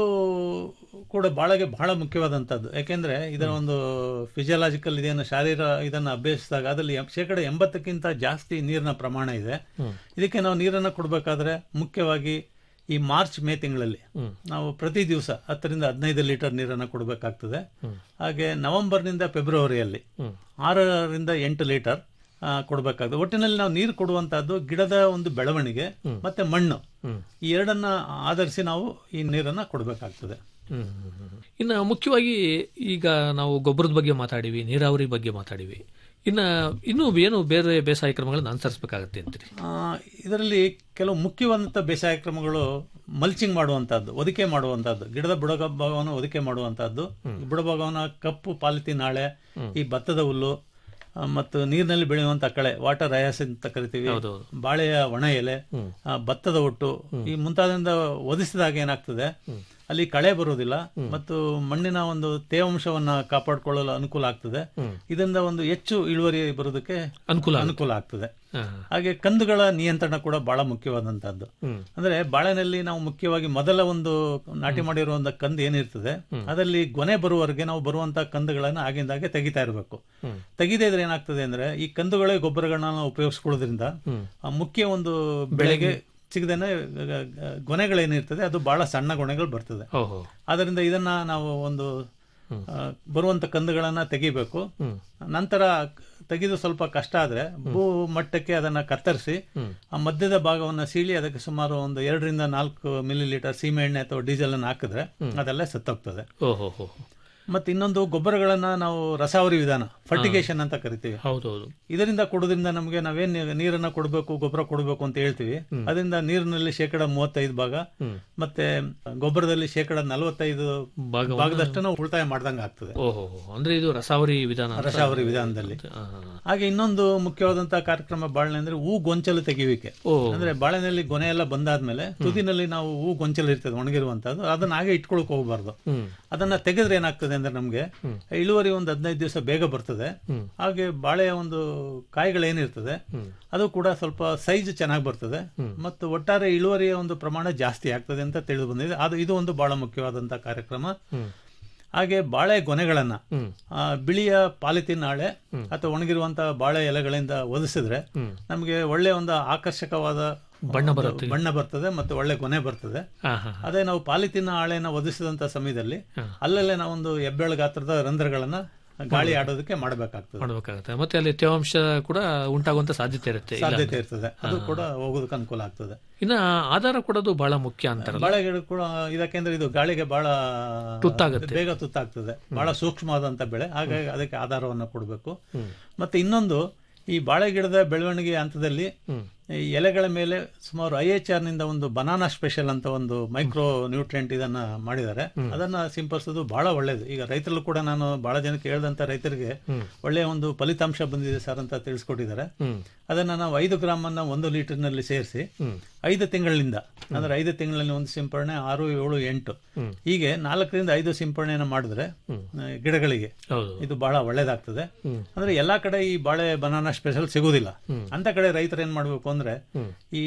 ಕೂಡ ಬಾಳಗೆ ಬಹಳ ಮುಖ್ಯವಾದಂತದ್ದು ಯಾಕೆಂದ್ರೆ ಇದರ ಒಂದು ಫಿಸಿಯಲಾಜಿಕಲ್ ಇದೇನು ಶಾರೀರ ಇದನ್ನ ಅಭ್ಯಸಿಸಿದಾಗ ಅದರಲ್ಲಿ ಎಂ- ಶೇಕಡ ಎಂಬತ್ತಕ್ಕಿಂತ ಜಾಸ್ತಿ ನೀರಿನ ಪ್ರಮಾಣ ಇದೆ ಇದಕ್ಕೆ ನಾವು ನೀರನ್ನ ಕೊಡಬೇಕಾದ್ರೆ ಮುಖ್ಯವಾಗಿ ಈ ಮಾರ್ಚ್ ಮೇ ತಿಂಗಳಲ್ಲಿ ನಾವು ಪ್ರತಿ ದಿವಸ ಹತ್ತರಿಂದ ಹದಿನೈದು ಲೀಟರ್ ನೀರನ್ನ ಕೊಡಬೇಕಾಗ್ತದೆ ಹಾಗೆ ನವೆಂಬರ್ನಿಂದ ಫೆಬ್ರವರಿಯಲ್ಲಿ ಆರರಿಂದ ಎಂಟು ಲೀಟರ್ ಆ, ಕೊಡಬೇಕಾಗ್ತದೆ ಒಟ್ಟಿನಲ್ಲಿ ನಾವು ನೀರು ಕೊಡುವಂತಹದ್ದು ಗಿಡದ ಒಂದು ಬೆಳವಣಿಗೆ ಮತ್ತೆ ಮಣ್ಣು ಈ ಎರಡನ್ನ ಆಧರಿಸಿ ನಾವು ಈ ನೀರನ್ನ ಕೊಡಬೇಕಾಗ್ತದೆ ಹ್ಮ್. ಇನ್ನು ಮುಖ್ಯವಾಗಿ ಈಗ ನಾವು ಗೊಬ್ಬರದ ಬಗ್ಗೆ ಮಾತಾಡಿವಿ ನೀರಾವರಿ ಬಗ್ಗೆ ಮಾತಾಡಿವಿ ಇನ್ನು ಇನ್ನೂ ಏನು ಬೇರೆ ಬೇಸಾಯ ಕ್ರಮಗಳನ್ನು ಅನುಸರಿಸಬೇಕಾಗತ್ತೆ ಅಂತೀರಿ ಆ, ಇದರಲ್ಲಿ ಕೆಲವು ಮುಖ್ಯವಾದಂಥ ಬೇಸಾಯ ಕ್ರಮಗಳು ಮಲ್ಚಿಂಗ್ ಮಾಡುವಂತಹದ್ದು ಒದಿಕೆ ಮಾಡುವಂತಹದ್ದು ಗಿಡದ ಬುಡಭಾಗವನ್ನು ಒದಿಕೆ ಮಾಡುವಂತಹದ್ದು ಬುಡಭಾಗವನ್ನ ಕಪ್ಪು ಪಾಲಿಥೀನ್ ಹಾಳೆ ಈ ಭತ್ತದ ಹುಲ್ಲು ಆ, ಮತ್ತು ನೀರಿನಲ್ಲಿ ಬೆಳೆಯುವಂತ ಕಳೆ ವಾಟರ್ ರಯಾಸ್ ಅಂತ ಕರಿತೀವಿ ಬಾಳೆಯ ಒಣ ಎಲೆ ಆ, ಭತ್ತದ ಒಟ್ಟು ಈ ಮುಂತಾದಿಂದ ಒದಿಸಿದಾಗ ಏನಾಗ್ತದೆ ಅಲ್ಲಿ ಕಳೆ ಬರುವುದಿಲ್ಲ ಮತ್ತು ಮಣ್ಣಿನ ಒಂದು ತೇವಾಂಶವನ್ನ ಕಾಪಾಡಿಕೊಳ್ಳಲು ಅನುಕೂಲ ಆಗ್ತದೆ ಇದರಿಂದ ಒಂದು ಹೆಚ್ಚು ಇಳುವರಿ ಬರೋದಕ್ಕೆ ಅನುಕೂಲ ಅನುಕೂಲ ಆಗ್ತದೆ ಹಾ. ಹಾಗೆ ಕಂದುಗಳ ನಿಯಂತ್ರಣ ಕೂಡ ಬಹಳ ಮುಖ್ಯವಾದಂತಹದ್ದು ಅಂದ್ರೆ ಬಾಳೆನಲ್ಲಿ ನಾವು ಮುಖ್ಯವಾಗಿ ಮೊದಲ ಒಂದು ನಾಟಿ ಮಾಡಿರುವ ಒಂದು ಕಂದು ಏನಿರ್ತದೆ ಅದರಲ್ಲಿ ಗೊನೆ ಬರುವವರೆಗೆ ನಾವು ಬರುವಂತ ಕಂದುಗಳನ್ನ ಆಗಿಂದಾಗೆ ತೆಗಿತಾ ಇರಬೇಕು ತೆಗಿದೇ ಇದ್ರೆ ಏನಾಗ್ತದೆ ಅಂದ್ರೆ ಈ ಕಂದುಗಳೇ ಗೊಬ್ಬರಗಳನ್ನ ನಾವು ಉಪಯೋಗಿಸ್ಕೊಳ್ಳೋದ್ರಿಂದ ಆ ಮುಖ್ಯ ಒಂದು ಬೆಳೆಗೆ ಸಿಗದೇನೆ ಗೊನೆಗಳೇನಿರ್ತದೆ ಅದು ಬಹಳ ಸಣ್ಣ ಗೊನೆಗಳು ಬರ್ತದೆ ಓಹೋ ಅದರಿಂದ ಇದನ್ನ ನಾವು ಒಂದು ಆ, ಬರುವಂತ ಕಂದುಗಳನ್ನ ತೆಗಿಬೇಕು ನಂತರ ತೆಗೆದು ಸ್ವಲ್ಪ ಕಷ್ಟ ಆದ್ರೆ ಭೂ ಮಟ್ಟಕ್ಕೆ ಅದನ್ನ ಕತ್ತರಿಸಿ ಆ ಮಧ್ಯದ ಭಾಗವನ್ನ ಸೀಳಿ ಅದಕ್ಕೆ ಸುಮಾರು ಒಂದು ಎರಡರಿಂದ ನಾಲ್ಕು ಮಿಲಿ ಲೀಟರ್ ಸೀಮೆ ಎಣ್ಣೆ ಅಥವಾ ಡೀಸೆಲ್ ಅನ್ನು ಹಾಕಿದ್ರೆ ಅದೆಲ್ಲ ಸತ್ತೋಗ್ತದೆ ಓಹೋ ಹೋ ಮತ್ತೆ ಇನ್ನೊಂದು ಗೊಬ್ಬರಗಳನ್ನ ನಾವು ರಸಾವರಿ ವಿಧಾನ ಫರ್ಟಿಗೇಷನ್ ಅಂತ ಕರಿತೀವಿ ಹೌದೌದು ಇದರಿಂದ ಕೊಡೋದ್ರಿಂದ ನಮಗೆ ನಾವೇನ್ ನೀ- ನೀರನ್ನ ಕೊಡಬೇಕು ಗೊಬ್ಬರ ಕೊಡಬೇಕು ಅಂತ ಹೇಳ್ತೀವಿ ಅದರಿಂದ ನೀರಿನಲ್ಲಿ ಶೇಕಡ ಮೂವತ್ತೈದು ಭಾಗ ಮತ್ತೆ ಗೊಬ್ಬರದಲ್ಲಿ ಶೇಕಡ ನಲವತ್ತೈದು ಭಾಗವನ್ನ- ಭಾಗದಷ್ಟನ್ನು ಉಳಿತಾಯ ಮಾಡ್ದಂಗೆ ಆಗ್ತದೆ ಓಹೋ ಅಂದ್ರೆ ಇದು ರಸಾವರಿ ವಿಧಾನ ಅಂತ? ರಸಾವರಿ ವಿಧಾನದಲ್ಲಿ ಆ, ಆ, ಆ. ಹಾಗೆ ಇನ್ನೊಂದು ಮುಖ್ಯವಾದಂತಹ ಕಾರ್ಯಕ್ರಮ ಬಾಳೆನೆ ಅಂದ್ರೆ ಹೂ ಗೊಂಚಲು ತೆಗೆಯುವಿಕೆ ಓ ಅಂದ್ರೆ ಬಾಳೆನಲ್ಲಿ ಗೊನೆ ಎಲ್ಲ ಬಂದಾದ್ಮೇಲೆ ತುದಿನಲ್ಲಿ ನಾವು ಹೂ ಗೊಂಚಲು ಇರ್ತದೆ ಒಣಗಿರುವಂತದ್ದು ಅದನ್ನ ಹಾಗೆ ಇಟ್ಕೊಳಕ್ ಹೋಗಬಾರ್ದು ಹ್ಮ್ ಅದನ್ನ ತೆಗೆದ್ರೆ ಏನಾಗ್ತದೆ ಅಂದ್ರೆ ನಮ್ಗೆ ಇಳುವರಿ ಒಂದು ಹದಿನೈದು ದಿವಸ ಬೇಗ ಬರ್ತದೆ ಹಾಗೆ ಬಾಳೆಯ ಒಂದು ಕಾಯಿಗಳೇನಿರ್ತದೆ ಅದು ಕೂಡ ಸ್ವಲ್ಪ ಸೈಜ್ ಚೆನ್ನಾಗಿ ಬರ್ತದೆ ಮತ್ತು ಒಟ್ಟಾರೆ ಇಳುವರಿಯ ಒಂದು ಪ್ರಮಾಣ ಜಾಸ್ತಿ ಆಗ್ತದೆ ಅಂತ ತಿಳಿದು ಬಂದಿದೆ ಅದು ಇದು ಒಂದು ಬಹಳ ಮುಖ್ಯವಾದಂತಹ ಕಾರ್ಯಕ್ರಮ ಹಾಗೆ ಬಾಳೆ ಗೊನೆಗಳನ್ನ ಆ, ಬಿಳಿಯ ಪಾಲಿಥಿನ್ ಹಾಳೆ ಅಥವಾ ಒಣಗಿರುವಂತಹ ಬಾಳೆ ಎಲೆಗಳಿಂದ ಒದಿಸಿದ್ರೆ ನಮಗೆ ಒಳ್ಳೆ ಒಂದು ಆಕರ್ಷಕವಾದ ಬಣ್ಣ ಒಂದು ಬರುತ್ತೆ. ಬಣ್ಣ ಬರ್ತದೆ ಮತ್ತೆ ಒಳ್ಳೆ ಗೊನೆ ಬರ್ತದೆ ಹಾ ಹಾ ಅದೇ ನಾವು ಪಾಲಿಥಿನ್ ಹಾಳೆನ ಒದಿಸಿದಂತ ಸಮಯದಲ್ಲಿ ಅಲ್ಲಲ್ಲೇ ನಾವೊಂದು ಹೆಬ್ಬೆಳ ಗಾತ್ರದ ರಂಧ್ರಗಳನ್ನ ಗಾಳಿ ಆಡೋದಕ್ಕೆ ಮಾಡಬೇಕಾಗ್ತದೆ ಮಾಡ್ಬೇಕಾಗತ್ತೆ ಮತ್ತೆ ಅಲ್ಲಿ ತೇವಾಂಶ ಕೂಡ ಉಂಟಾಗುವಂತ ಸಾಧ್ಯತೆ ಇರುತ್ತೆ ಇಲ್ಲ ಸಾಧ್ಯತೆ ಅಂದ್ರೆ. ಇರ್ತದೆ ಅದು ಕೂಡ ಹೋಗೋದಕ್ಕೆ ಅನುಕೂಲ ಆಗ್ತದೆ ಇನ್ನ ಆಧಾರ ಕೊಡೋದು ಬಹಳ ಮುಖ್ಯ ಅಂತಾರಲ್ಲ ಬಾಳೆ ಗಿಡ ಕೂಡ ಇದಕ್ಕೆಂದ್ರೆ ಇದು ಗಾಳಿಗೆ ಬಹಳ ತುತ್ತಾಗುತ್ತೆ. ಬೇಗ ತುತ್ತಾಗ್ತದೆ ಬಹಳ ಸೂಕ್ಷ್ಮವಾದಂತ ಬೆಳೆ ಹಾಗಾಗಿ ಅದಕ್ಕೆ ಆಧಾರವನ್ನು ಕೊಡಬೇಕು ಮತ್ತೆ ಇನ್ನೊಂದು ಈ ಬಾಳೆ ಗಿಡದ ಬೆಳವಣಿಗೆ ಹಂತದಲ್ಲಿ ಈ ಎಲೆಗಳ ಮೇಲೆ ಸುಮಾರು ಐ ಎಚ್ ಆರ್ ನಿಂದ ಒಂದು ಬನಾನಾ ಸ್ಪೆಷಲ್ ಅಂತ ಒಂದು ಮೈಕ್ರೋ ನ್ಯೂಟ್ರಿಯೆಂಟ್ ಇದನ್ನ ಮಾಡಿದ್ದಾರೆ ಅದನ್ನ ಸಿಂಪಡಿಸೋದು ಬಹಳ ಒಳ್ಳೇದು ಈಗ ರೈತರಲ್ಲೂ ಕೂಡ ನಾನು ಬಹಳ ಜನಕ್ಕೆ ಹೇಳ್ದಂತ ರೈತರಿಗೆ ಒಳ್ಳೆಯ ಒಂದು ಫಲಿತಾಂಶ ಬಂದಿದೆ ಸರ್ ಅಂತ ತಿಳಿಸ್ಕೊಟ್ಟಿದ್ದಾರೆ ಅದನ್ನ ನಾವು ಐದು ಗ್ರಾಮ್ ಅನ್ನ ಒಂದು ಲೀಟರ್ ನಲ್ಲಿ ಸೇರಿಸಿ ಐದು ತಿಂಗಳಿಂದ ಅಂದ್ರೆ ಐದು ತಿಂಗಳಲ್ಲಿ ಒಂದು ಸಿಂಪರಣೆ ಆರು ಏಳು ಎಂಟು ಹೀಗೆ ನಾಲ್ಕರಿಂದ ಐದು ಸಿಂಪರಣೆಯನ್ನು ಮಾಡಿದ್ರೆ ಆ, ಗಿಡಗಳಿಗೆ ಹೌದು ಇದು ಬಹಳ ಒಳ್ಳೇದಾಗ್ತದೆ ಅಂದ್ರೆ ಎಲ್ಲಾ ಕಡೆ ಈ ಬಾಳೆ ಬನಾನಾ ಸ್ಪೆಷಲ್ ಸಿಗುದಿಲ್ಲ ಅಂತ ಕಡೆ ರೈತರು ಏನ್ ಮಾಡ್ಬೇಕು ಅಂದ್ರೆ ಈ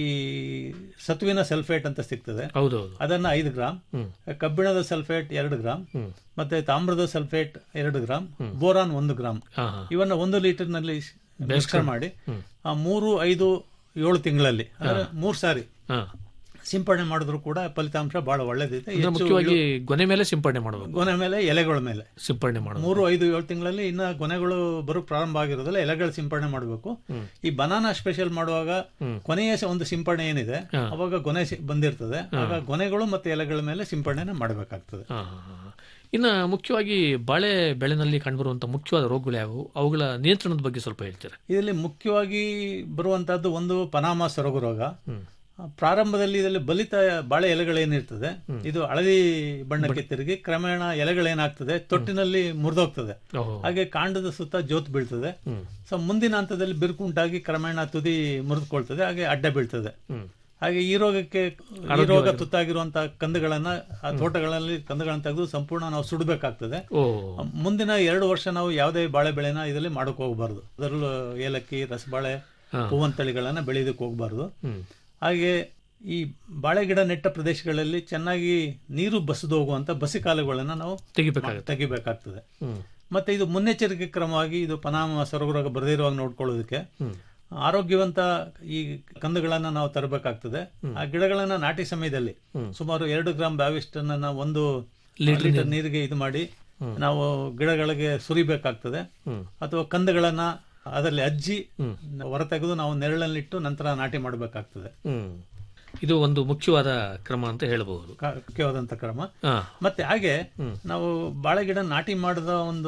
ಸತುವಿನ ಸಲ್ಫೇಟ್ ಅಂತ ಸಿಗ್ತದೆ ಹೌದೌದು ಅದನ್ನ ಐದು ಗ್ರಾಮ್ ಕಬ್ಬಿಣದ ಸಲ್ಫೇಟ್ ಎರಡು ಗ್ರಾಮ್ ಮತ್ತೆ ತಾಮ್ರದ ಸಲ್ಫೇಟ್ ಎರಡು ಗ್ರಾಮ್ ಬೋರಾನ್ ಒಂದು ಗ್ರಾಮ್ ಹಾ ಹಾ ಇವನ್ನ ಒಂದು ಲೀಟರ್ ನಲ್ಲಿ ಮಿಶ್ರ ಮಾಡಿ ಆ ಮೂರು ಐದು ಏಳು ತಿಂಗಳಲ್ಲಿ ಅಂದ್ರೆ ಮೂರ್ ಸಾರಿ ಹಾ ಸಿಂಪಡಣೆ ಮಾಡಿದ್ರು ಕೂಡ ಫಲಿತಾಂಶ ಬಹಳ ಒಳ್ಳೇದಿದೆ ಅಂದ್ರೆ ಹೆಚ್ಚು ಮುಖ್ಯವಾಗಿ ಗೊನೆ ಮೇಲೆ ಸಿಂಪಡಣೆ ಮಾಡಬೇಕು ಗೊನೆ ಮೇಲೆ ಎಲೆಗಳ ಮೇಲೆ ಸಿಂಪಡಣೆ ಮಾಡೋದು ಮೂರು ಐದು ಏಳು ತಿಂಗಳಲ್ಲಿ ಇನ್ನ ಗೊನೆಗಳು ಬರೋ ಪ್ರಾರಂಭ ಆಗಿರೋದಿಲ್ಲ ಎಲೆಗಳು ಸಿಂಪಡಣೆ ಮಾಡಬೇಕು ಈ ಬನಾನಾ ಸ್ಪೆಷಲ್ ಮಾಡುವಾಗ ಕೊನೆಯ ಸ- ಒಂದು ಸಿಂಪಡಣೆ ಏನಿದೆ ಅವಾಗ ಗೊನೆ ಸಿ- ಬಂದಿರ್ತದೆ ಆಗ ಗೊನೆಗಳು ಮತ್ತೆ ಎಲೆಗಳ ಮೇಲೆ ಸಿಂಪಡಣೆ ಮಾಡಬೇಕಾಗ್ತದೆ ಹಾ, ಹಾ, ಹಾ. ಇನ್ನ ಮುಖ್ಯವಾಗಿ ಬಾಳೆ ಬೆಳೆನಲ್ಲಿ ಕಂಡುಬರುವಂತ ಮುಖ್ಯವಾದ ರೋಗಗಳು ಯಾವುವು ಅವುಗಳ ನಿಯಂತ್ರಣದ ಬಗ್ಗೆ ಸ್ವಲ್ಪ ಹೇಳ್ತೀರಾ ಇದರಲ್ಲಿ ಮುಖ್ಯವಾಗಿ ಬರುವಂತಹದ್ದು ಒಂದು ಪನಾಮ ಸೊರಗು ರೋಗ ಆ, ಪ್ರಾರಂಭದಲ್ಲಿ ಇದರಲ್ಲಿ ಬಲಿತ ಬಾಳೆ ಎಲೆಗಳೇನಿರ್ತದೆ ಇದು ಹಳದಿ ಬಣ್ಣಕ್ಕೆ ತಿರುಗಿ ಕ್ರಮೇಣ ಎಲೆಗಳೇನಾಗ್ತದೆ ತೊಟ್ಟಿನಲ್ಲಿ ಮುರಿದೋಗ್ತದೆ ಓಹೋ ಹಾಗೆ ಕಾಂಡದ ಸುತ್ತ ಜೋತ್ ಬೀಳ್ತದೆ ಸೊ ಮುಂದಿನ ಹಂತದಲ್ಲಿ ಬಿರುಕುಂಟಾಗಿ ಕ್ರಮೇಣ ತುದಿ ಮುರಿದುಕೊಳ್ತದೆ ಹಾಗೆ ಅಡ್ಡ ಬೀಳ್ತದೆ ಹಾಗೆ ಈ ರೋಗಕ್ಕೆ ಈ ರೋಗ ತುತ್ತಾಗಿರುವಂತಹ ಕಂದುಗಳನ್ನ ಆ ತೋಟಗಳಲ್ಲಿ ಕಂದುಗಳನ್ನ ತೆಗೆದು ಸಂಪೂರ್ಣ ನಾವು ಸುಡಬೇಕಾಗ್ತದೆ ಓ ಮುಂದಿನ ಎರಡು ವರ್ಷ ನಾವು ಯಾವುದೇ ಬಾಳೆ ಬೆಳೆನ ಇದರಲ್ಲಿ ಮಾಡಕ್ ಹೋಗಬಾರ್ದು ಅದರಲ್ಲೂ ಏಲಕ್ಕಿ ರಸಬಾಳೆ ಹೂವನ್ ತಳಿಗಳನ್ನ ಬೆಳೆಯೋದಕ್ಕೆ ಹೋಗಬಾರ್ದು ಹಾಗೆ ಈ ಬಾಳೆ ಗಿಡ ನೆಟ್ಟ ಪ್ರದೇಶಗಳಲ್ಲಿ ಚೆನ್ನಾಗಿ ನೀರು ಬಸಿದು ಹೋಗುವಂತ ಬಸಿಕಾಲುಗಳನ್ನ ನಾವು ತೆಗಿಬೇಕಾಗತ್ತೆ ತೆಗಿಬೇಕಾಗ್ತದೆ ಹ್ಮ್ ಮತ್ತೆ ಇದು ಮುನ್ನೆಚ್ಚರಿಕೆ ಕ್ರಮವಾಗಿ ಇದು ಪನಾಮ ಸೊರಗುರೋಗ ಬರದಿರುವಾಗ ನೋಡ್ಕೊಳ್ಳೋದಕ್ಕೆ ಆರೋಗ್ಯವಂತ ಈ ಕಂದುಗಳನ್ನ ನಾವು ತರಬೇಕಾಗ್ತದೆ ಆ ಗಿಡಗಳನ್ನ ನಾಟಿ ಸಮಯದಲ್ಲಿ ಸುಮಾರು ಎರಡು ಗ್ರಾಂ ಬ್ಯಾವಿಸ್ಟ್ ಅನ್ನ ಒಂದು ಲೀಟರ್ ನೀರಿಗೆ ಇದು ಮಾಡಿ ನಾವು ಗಿಡಗಳಿಗೆ ಸುರಿಬೇಕಾಗ್ತದೆ ಅಥವಾ ಕಂದುಗಳನ್ನ ಅದರಲ್ಲಿ ಅಜ್ಜಿ ಹೊರತೆಗೆದು ನಾವು ನೆರಳಲ್ಲಿಟ್ಟು ನಂತರ ನಾಟಿ ಮಾಡಬೇಕಾಗ್ತದೆ ಹ್ಮ್ ಇದು ಒಂದು ಮುಖ್ಯವಾದ ಕ್ರಮ ಅಂತ ಹೇಳಬಹುದು ಕ- ಮುಖ್ಯವಾದಂತ ಕ್ರಮ ಹಾ ಮತ್ತೆ ಹಾಗೆ ನಾವು ಬಾಳೆ ಗಿಡ ನಾಟಿ ಮಾಡಿದ ಒಂದು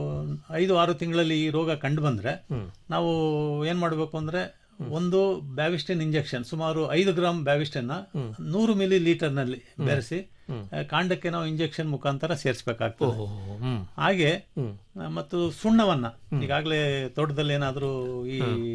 ಐದು ಆರು ತಿಂಗಳಲ್ಲಿ ಈ ರೋಗ ಕಂಡು ಬಂದ್ರೆ ನಾವು ಏನ್ ಮಾಡ್ಬೇಕು ಅಂದ್ರೆ ಒಂದು ಬ್ಯಾವಿಸ್ಟಿನ್ ಇಂಜೆಕ್ಷನ್ ಸುಮಾರು ಐದು ಗ್ರಾಮ್ ಬ್ಯಾವಿಸ್ಟಿನ್ ನೂರು ಮಿಲಿ ಲೀಟರ್ ನಲ್ಲಿ ಬೆರೆಸಿ ಆ, ಕಾಂಡಕ್ಕೆ ನಾವು ಇಂಜೆಕ್ಷನ್ ಮುಖಾಂತರ ಸೇರಿಸಬೇಕಾಗ್ತದೆ ಓಹೋ ಹ್ಮ್ ಹಾಗೆ ಆ, ಮತ್ತು ಸುಣ್ಣವನ್ನ ಈಗಾಗಲೇ ತೋಟದಲ್ಲಿ ಏನಾದ್ರೂ ಈ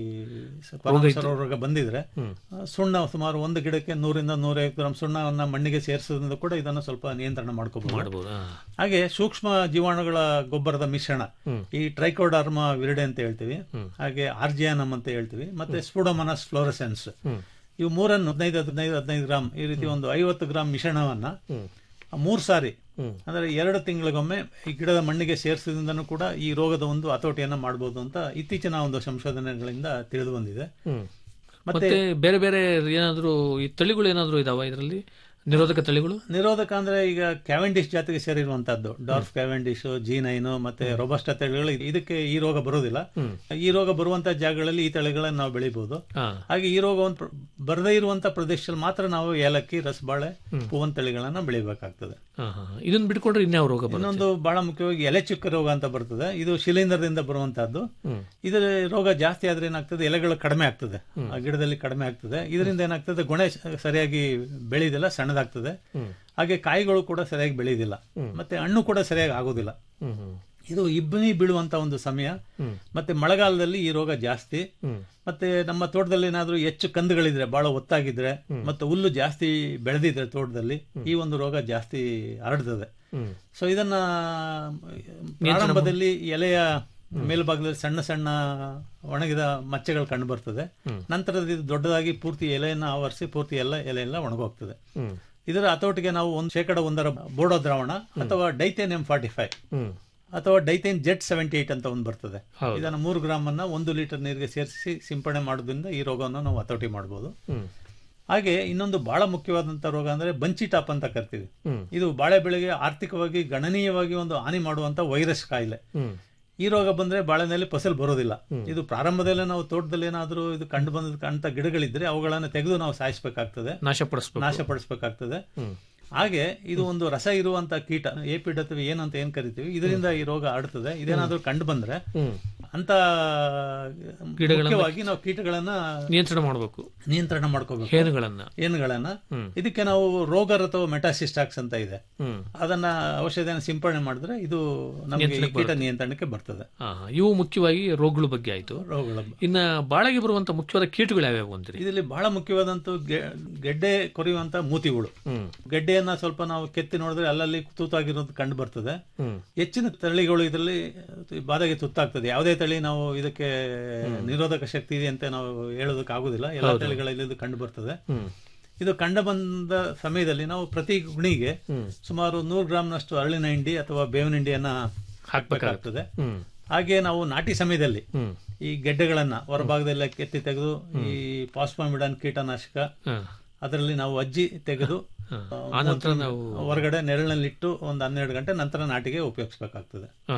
ಪರಾಮರ್ಶಕ ರೋಗ ಬಂದಿದ್ರೆ ಆ, ಸುಣ್ಣ ಸುಮಾರು ಒಂದು ಗಿಡಕ್ಕೆ ನೂರಿಂದ ನೂರೈವತ್ತು ಗ್ರಾಮ್ ಸುಣ್ಣವನ್ನ ಮಣ್ಣಿಗೆ ಸೇರಿಸೋದ್ರಿಂದ ಕೂಡ ಇದನ್ನು ಸ್ವಲ್ಪ ನಿಯಂತ್ರಣ ಮಾಡ್ಕೋಬಹುದು ಮಾಡಬಹುದು ಹಾಗೆ ಸೂಕ್ಷ್ಮ ಜೀವಾಣುಗಳ ಗೊಬ್ಬರದ ಮಿಶ್ರಣ ಈ ಟ್ರೈಕೋಡರ್ಮ ವಿರಿಡೆ ಅಂತ ಹೇಳ್ತೀವಿ ಹಾಗೆ ಆರ್ಜಿಯಾನಮ್ ಅಂತ ಹೇಳ್ತೀವಿ ಮತ್ತೆ ಸ್ಪುಡೋಮನಸ್ ಫ್ಲೋರಸೆನ್ಸ್ ಇವು ಮೂರನ್ನು ಹದಿನೈದು ಹದಿನೈದು ಹದಿನೈದು ಗ್ರಾಮ್ ಈ ರೀತಿ ಒಂದು ಐವತ್ತು ಗ್ರಾಮ್ ಮಿಶ್ರಣವನ್ನ ಮೂರ್ ಸಾರಿ ಅಂದ್ರೆ ಎರಡು ತಿಂಗಳಿಗೊಮ್ಮೆ ಈ ಗಿಡದ ಮಣ್ಣಿಗೆ ಸೇರಿಸೋದ್ರಿಂದನೂ ಕೂಡ ಈ ರೋಗದ ಒಂದು ಹತೋಟಿಯನ್ನ ಮಾಡಬಹುದು ಅಂತ ಇತ್ತೀಚಿನ ಒಂದು ಸಂಶೋಧನೆಗಳಿಂದ ತಿಳಿದು ಬಂದಿದೆ ಹ್ಮ್ ಮತ್ತೆ ಮತ್ತೆ ಬೇರೆ ಬೇರೆ ಏನಾದ್ರು ಈ ತಳಿಗಳು ಏನಾದ್ರು ಇದಾವ ಇದರಲ್ಲಿ ನಿರೋಧಕ ತಳಿಗಳು ನಿರೋಧಕ ಅಂದ್ರೆ ಈಗ ಕ್ಯಾವೆಂಡಿಶ್ ಜಾತಿಗೆ ಸೇರಿರುವಂತದ್ದು ಡಾರ್ಫ್ ಕ್ಯಾವೆಂಡಿಶ್ ಜಿ ನೈನ್ ಮತ್ತೆ ರೊಬಸ್ಟ ತಳಿಗಳು ಇದಕ್ಕೆ ಈ ರೋಗ ಬರೋದಿಲ್ಲ ಈ ರೋಗ ಬರುವಂತ ಜಾಗಗಳಲ್ಲಿ ಈ ತಳಿಗಳನ್ನ ನಾವು ಬೆಳಿಬಹುದು ಹಾ ಹಾಗೆ ಈ ರೋಗ ಒಂದು ಬರದೇ ಇರುವಂತ ಪ್ರದೇಶದಲ್ಲಿ ಮಾತ್ರ ನಾವು ಏಲಕ್ಕಿ ರಸಬಾಳೆ ಪೂವನ್ ತಳಿಗಳನ್ನ ಬೆಳಿಬೇಕಾಗ್ತದೆ ಹಾ ಹಾ ಇದನ್ನ ಬಿಟ್ಕೊಂಡ್ರೆ ಇನ್ಯಾವ ರೋಗ ಬರುತ್ತೆ ಇನ್ನೊಂದು ಬಹಳ ಮುಖ್ಯವಾಗಿ ಎಲೆ ಚುಕ್ಕ ರೋಗ ಅಂತ ಬರ್ತದೆ ಇದು ಶಿಲೀಂಧ್ರದಿಂದ ಬರುವಂತಹದ್ದು ಇದರ ರೋಗ ಜಾಸ್ತಿ ಆದ್ರೆ ಏನಾಗ್ತದೆ ಎಲೆಗಳು ಕಡಿಮೆ ಆಗ್ತದೆ ಆ ಗಿಡದಲ್ಲಿ ಕಡಿಮೆ ಆಗ್ತದೆ ಇದರಿಂದ ಏನಾಗ್ತದೆ ಗೊನೆ ಸ- ಸರಿಯಾಗಿ ಬೆಳೆಯೋದಿಲ್ಲ ಸಣ್ಣದಾಗ್ತದೆ ಹಾಗೆ ಕಾಯಿಗಳು ಕೂಡ ಸರಿಯಾಗಿ ಬೆಳೆಯೋದಿಲ್ಲ ಮತ್ತೆ ಹಣ್ಣು ಕೂಡ ಸರಿಯಾಗಿ ಆಗೋದಿಲ್ಲ ಹ್ಮ್ ಹ್ಮ್ ಇದು ಇಬ್ಬನಿ ಬೀಳುವಂತ ಒಂದು ಸಮಯ ಮತ್ತೆ ಮಳೆಗಾಲದಲ್ಲಿ ಈ ರೋಗ ಜಾಸ್ತಿ ಮತ್ತೆ ನಮ್ಮ ತೋಟದಲ್ಲಿ ಏನಾದ್ರೂ ಹೆಚ್ಚು ಕಂದುಗಳಿದ್ರೆ ಬಹಳ ಒತ್ತಾಗಿದ್ರೆ ಮತ್ತೆ ಹುಲ್ಲು ಜಾಸ್ತಿ ಬೆಳೆದಿದ್ರೆ ತೋಟದಲ್ಲಿ ಈ ಒಂದು ರೋಗ ಜಾಸ್ತಿ ಹರಡ್ತದೆ ಸೊ ಇದನ್ನ ಪ್ರಾರಂಭದಲ್ಲಿ ಎಲೆಯ ಮೇಲ್ಭಾಗದಲ್ಲಿ ಸಣ್ಣ ಸಣ್ಣ ಒಣಗಿದ ಮಚ್ಚೆಗಳು ಕಂಡು ಬರ್ತದೆ ನಂತರ ಇದು ದೊಡ್ಡದಾಗಿ ಪೂರ್ತಿ ಎಲೆಯನ್ನ ಆವರಿಸಿ ಪೂರ್ತಿ ಎಲ್ಲ ಎಲೆ ಎಲ್ಲ ಒಣಗೋಗ್ತದೆ ಇದರ ಹತೋಟಿಗೆ ನಾವು ಒಂದು ಶೇಕಡ ಒಂದರ ಬೋಡೋ ದ್ರಾವಣ ಅಥವಾ ಡೈಥೇನ್ ಎಂ ಫಾರ್ಟಿ ಫೈವ್ ಹ್ಮ್ ಅಥವಾ ಡೈಥೇನ್ ಜೆಟ್ ಸೆವೆಂಟಿ ಏಟ್ ಅಂತ ಒಂದು ಬರ್ತದೆ ಹೌದು. ಇದನ್ನು ಮೂರು ಗ್ರಾಮ್ ಅನ್ನ ಒಂದು ಲೀಟರ್ ನೀರಿಗೆ ಸೇರಿಸಿ ಸಿಂಪಡಣೆ ಮಾಡೋದ್ರಿಂದ ಈ ರೋಗವನ್ನು ನಾವು ಹತೋಟಿ ಮಾಡಬಹುದು ಹ್ಮ್ ಹಾಗೆ ಇನ್ನೊಂದು ಬಹಳ ಮುಖ್ಯವಾದಂತ ರೋಗ ಅಂದ್ರೆ ಬಂಚಿ ಟಾಪ್ ಅಂತ ಕರಿತೀವಿ ಹ್ಮ್. ಇದು ಬಾಳೆ ಬೆಳೆಗೆ ಆರ್ಥಿಕವಾಗಿ ಗಣನೀಯವಾಗಿ ಒಂದು ಹಾನಿ ಮಾಡುವಂತ ವೈರಸ್ ಕಾಯಿಲೆ ಹ್ಮ್ ಈ ರೋಗ ಬಂದ್ರೆ ಬಾಳೆನಲ್ಲಿ ಫಸಲ್ ಬರೋದಿಲ್ಲ ಇದು ಪ್ರಾರಂಭದಲ್ಲೇ ನಾವು ತೋಟದಲ್ಲಿ ಏನಾದರೂ ಇದು ಕಂಡು ಬಂದ ಕಾಣ್ತಾ ಗಿಡಗಳಿದ್ರೆ ಅವುಗಳನ್ನು ತೆಗೆದು ನಾವು ಸಾಯಿಸಬೇಕಾಗ್ತದೆ ನಾಶಪಡಿಸ್ಬೇಕು ನಾಶಪಡಿಸಬೇಕಾಗ್ತದೆ ಹಾಗೆ ಇದು ಒಂದು ರಸ ಇರುವಂತ ಕೀಟ ಏಪಿಡ್ ಅಥವಾ ಏನಂತ ಏನ್ ಕರಿತೀವಿ ಇದರಿಂದ ಈ ರೋಗ ಹರಡ್ತದೆ ಇದೇನಾದ್ರೂ ಕಂಡು ಬಂದ್ರೆ ಹ್ಮ್ ಅಂತ ಗಿಡಗಳನ್ನ- ಮುಖ್ಯವಾಗಿ ನಾವು ಕೀಟಗಳನ್ನ ನಿಯಂತ್ರಣ ಮಾಡಬೇಕು ನಿಯಂತ್ರಣ ಮಾಡ್ಕೋಬೇಕು ಹೇನುಗಳನ್ನ ಏನುಗಳನ್ನ ಹ್ಮ್. ಇದಕ್ಕೆ ನಾವು ರೋಗರ್ ಅಥವಾ ಮೆಟಾಸಿಸ್ಟಾಕ್ಸ್ ಅಂತ ಇದೆ ಹ್ಮ್ ಅದನ್ನ ಔಷಧಿಯನ್ನು ಸಿಂಪಡಣೆ ಮಾಡಿದ್ರೆ ಇದು ನಮಗೆ ಈ ಕೀಟ ನಿಯಂತ್ರಣಕ್ಕೆ ಬರ್ತದೆ ಹಾ ಇವು ಮುಖ್ಯವಾಗಿ ರೋಗಗಳ ಬಗ್ಗೆ ಆಯ್ತು ರೋಗಗಳ ಇನ್ನ ಬಾಳೆಗೆ ಬರುವಂತ ಮುಖ್ಯವಾದ ಕೀಟಗಳು ಯಾವ್ಯಾವು ಅಂತೀರಿ ಇದರಲ್ಲಿ ಬಹಳ ಮುಖ್ಯವಾದಂತ ಗೆಡ್ಡೆ ಕೊರೆಯುವಂತ ಮೂತಿಗಳು ಹ್ಮ್ ಗೆಡ್ಡೆಯನ್ನ ಸ್ವಲ್ಪ ನಾವು ಕೆತ್ತಿ ನೋಡಿದ್ರೆ ಅಲ್ಲಲ್ಲಿ ತೂತಾಗಿರೋದು ಕಂಡು ಬರ್ತದೆ ಹ್ಮ್ ಹೆಚ್ಚಿನ ತಳಿಗಳು ಇದರಲ್ಲಿ ಬಾಧೆಗೆ ತುತ್ತಾಗ್ತದೆ ಯಾವುದೇ ತಳಿ ನಾವು ಇದಕ್ಕೆ ನಿರೋಧಕ ಶಕ್ತಿ ಇದೆ ಅಂತ ನಾವು ಹೇಳೋದಕ್ಕೆ ಆಗುದಿಲ್ಲ ಎಲ್ಲ ತಳಿಗಳಲ್ಲಿ ಇದು ಕಂಡು ಬರ್ತದೆ ಹ್ಮ್ ಇದು ಕಂಡು ಬಂದ ಸಮಯದಲ್ಲಿ ನಾವು ಪ್ರತಿ ಗುಣಿಗೆ ಸುಮಾರು ನೂರು ಗ್ರಾಮ್ನಷ್ಟು ಅರಳಿನ ಹಿಂಡಿ ಅಥವಾ ಬೇವಿನ ಹಿಂಡಿಯನ್ನ ಹಾಕಬೇಕಾಗ್ತದೆ ಹ್ಮ್ ಹಾಗೆ ನಾವು ನಾಟಿ ಸಮಯದಲ್ಲಿ ಹ್ಮ್ ಈ ಗೆಡ್ಡೆಗಳನ್ನ ಹೊರಭಾಗದೆಲ್ಲ ಕೆತ್ತಿ ತೆಗೆದು ಈ ಪಾಸ್ಪಾಮಿಡನ್ ಕೀಟನಾಶಕ ಹಾ ಅದರಲ್ಲಿ ನಾವು ಅಜ್ಜಿ ತೆಗೆದು ಹಾ. ಆ, ಆ ನಂತರ ನಾವು ಹೊರಗಡೆ ನೆರಳಿನಲ್ಲಿಟ್ಟು ಒಂದು ಹನ್ನೆರಡು ಗಂಟೆ ನಂತರ ನಾಟಿಗೆ ಉಪಯೋಗಿಸಬೇಕಾಗ್ತದೆ ಆ,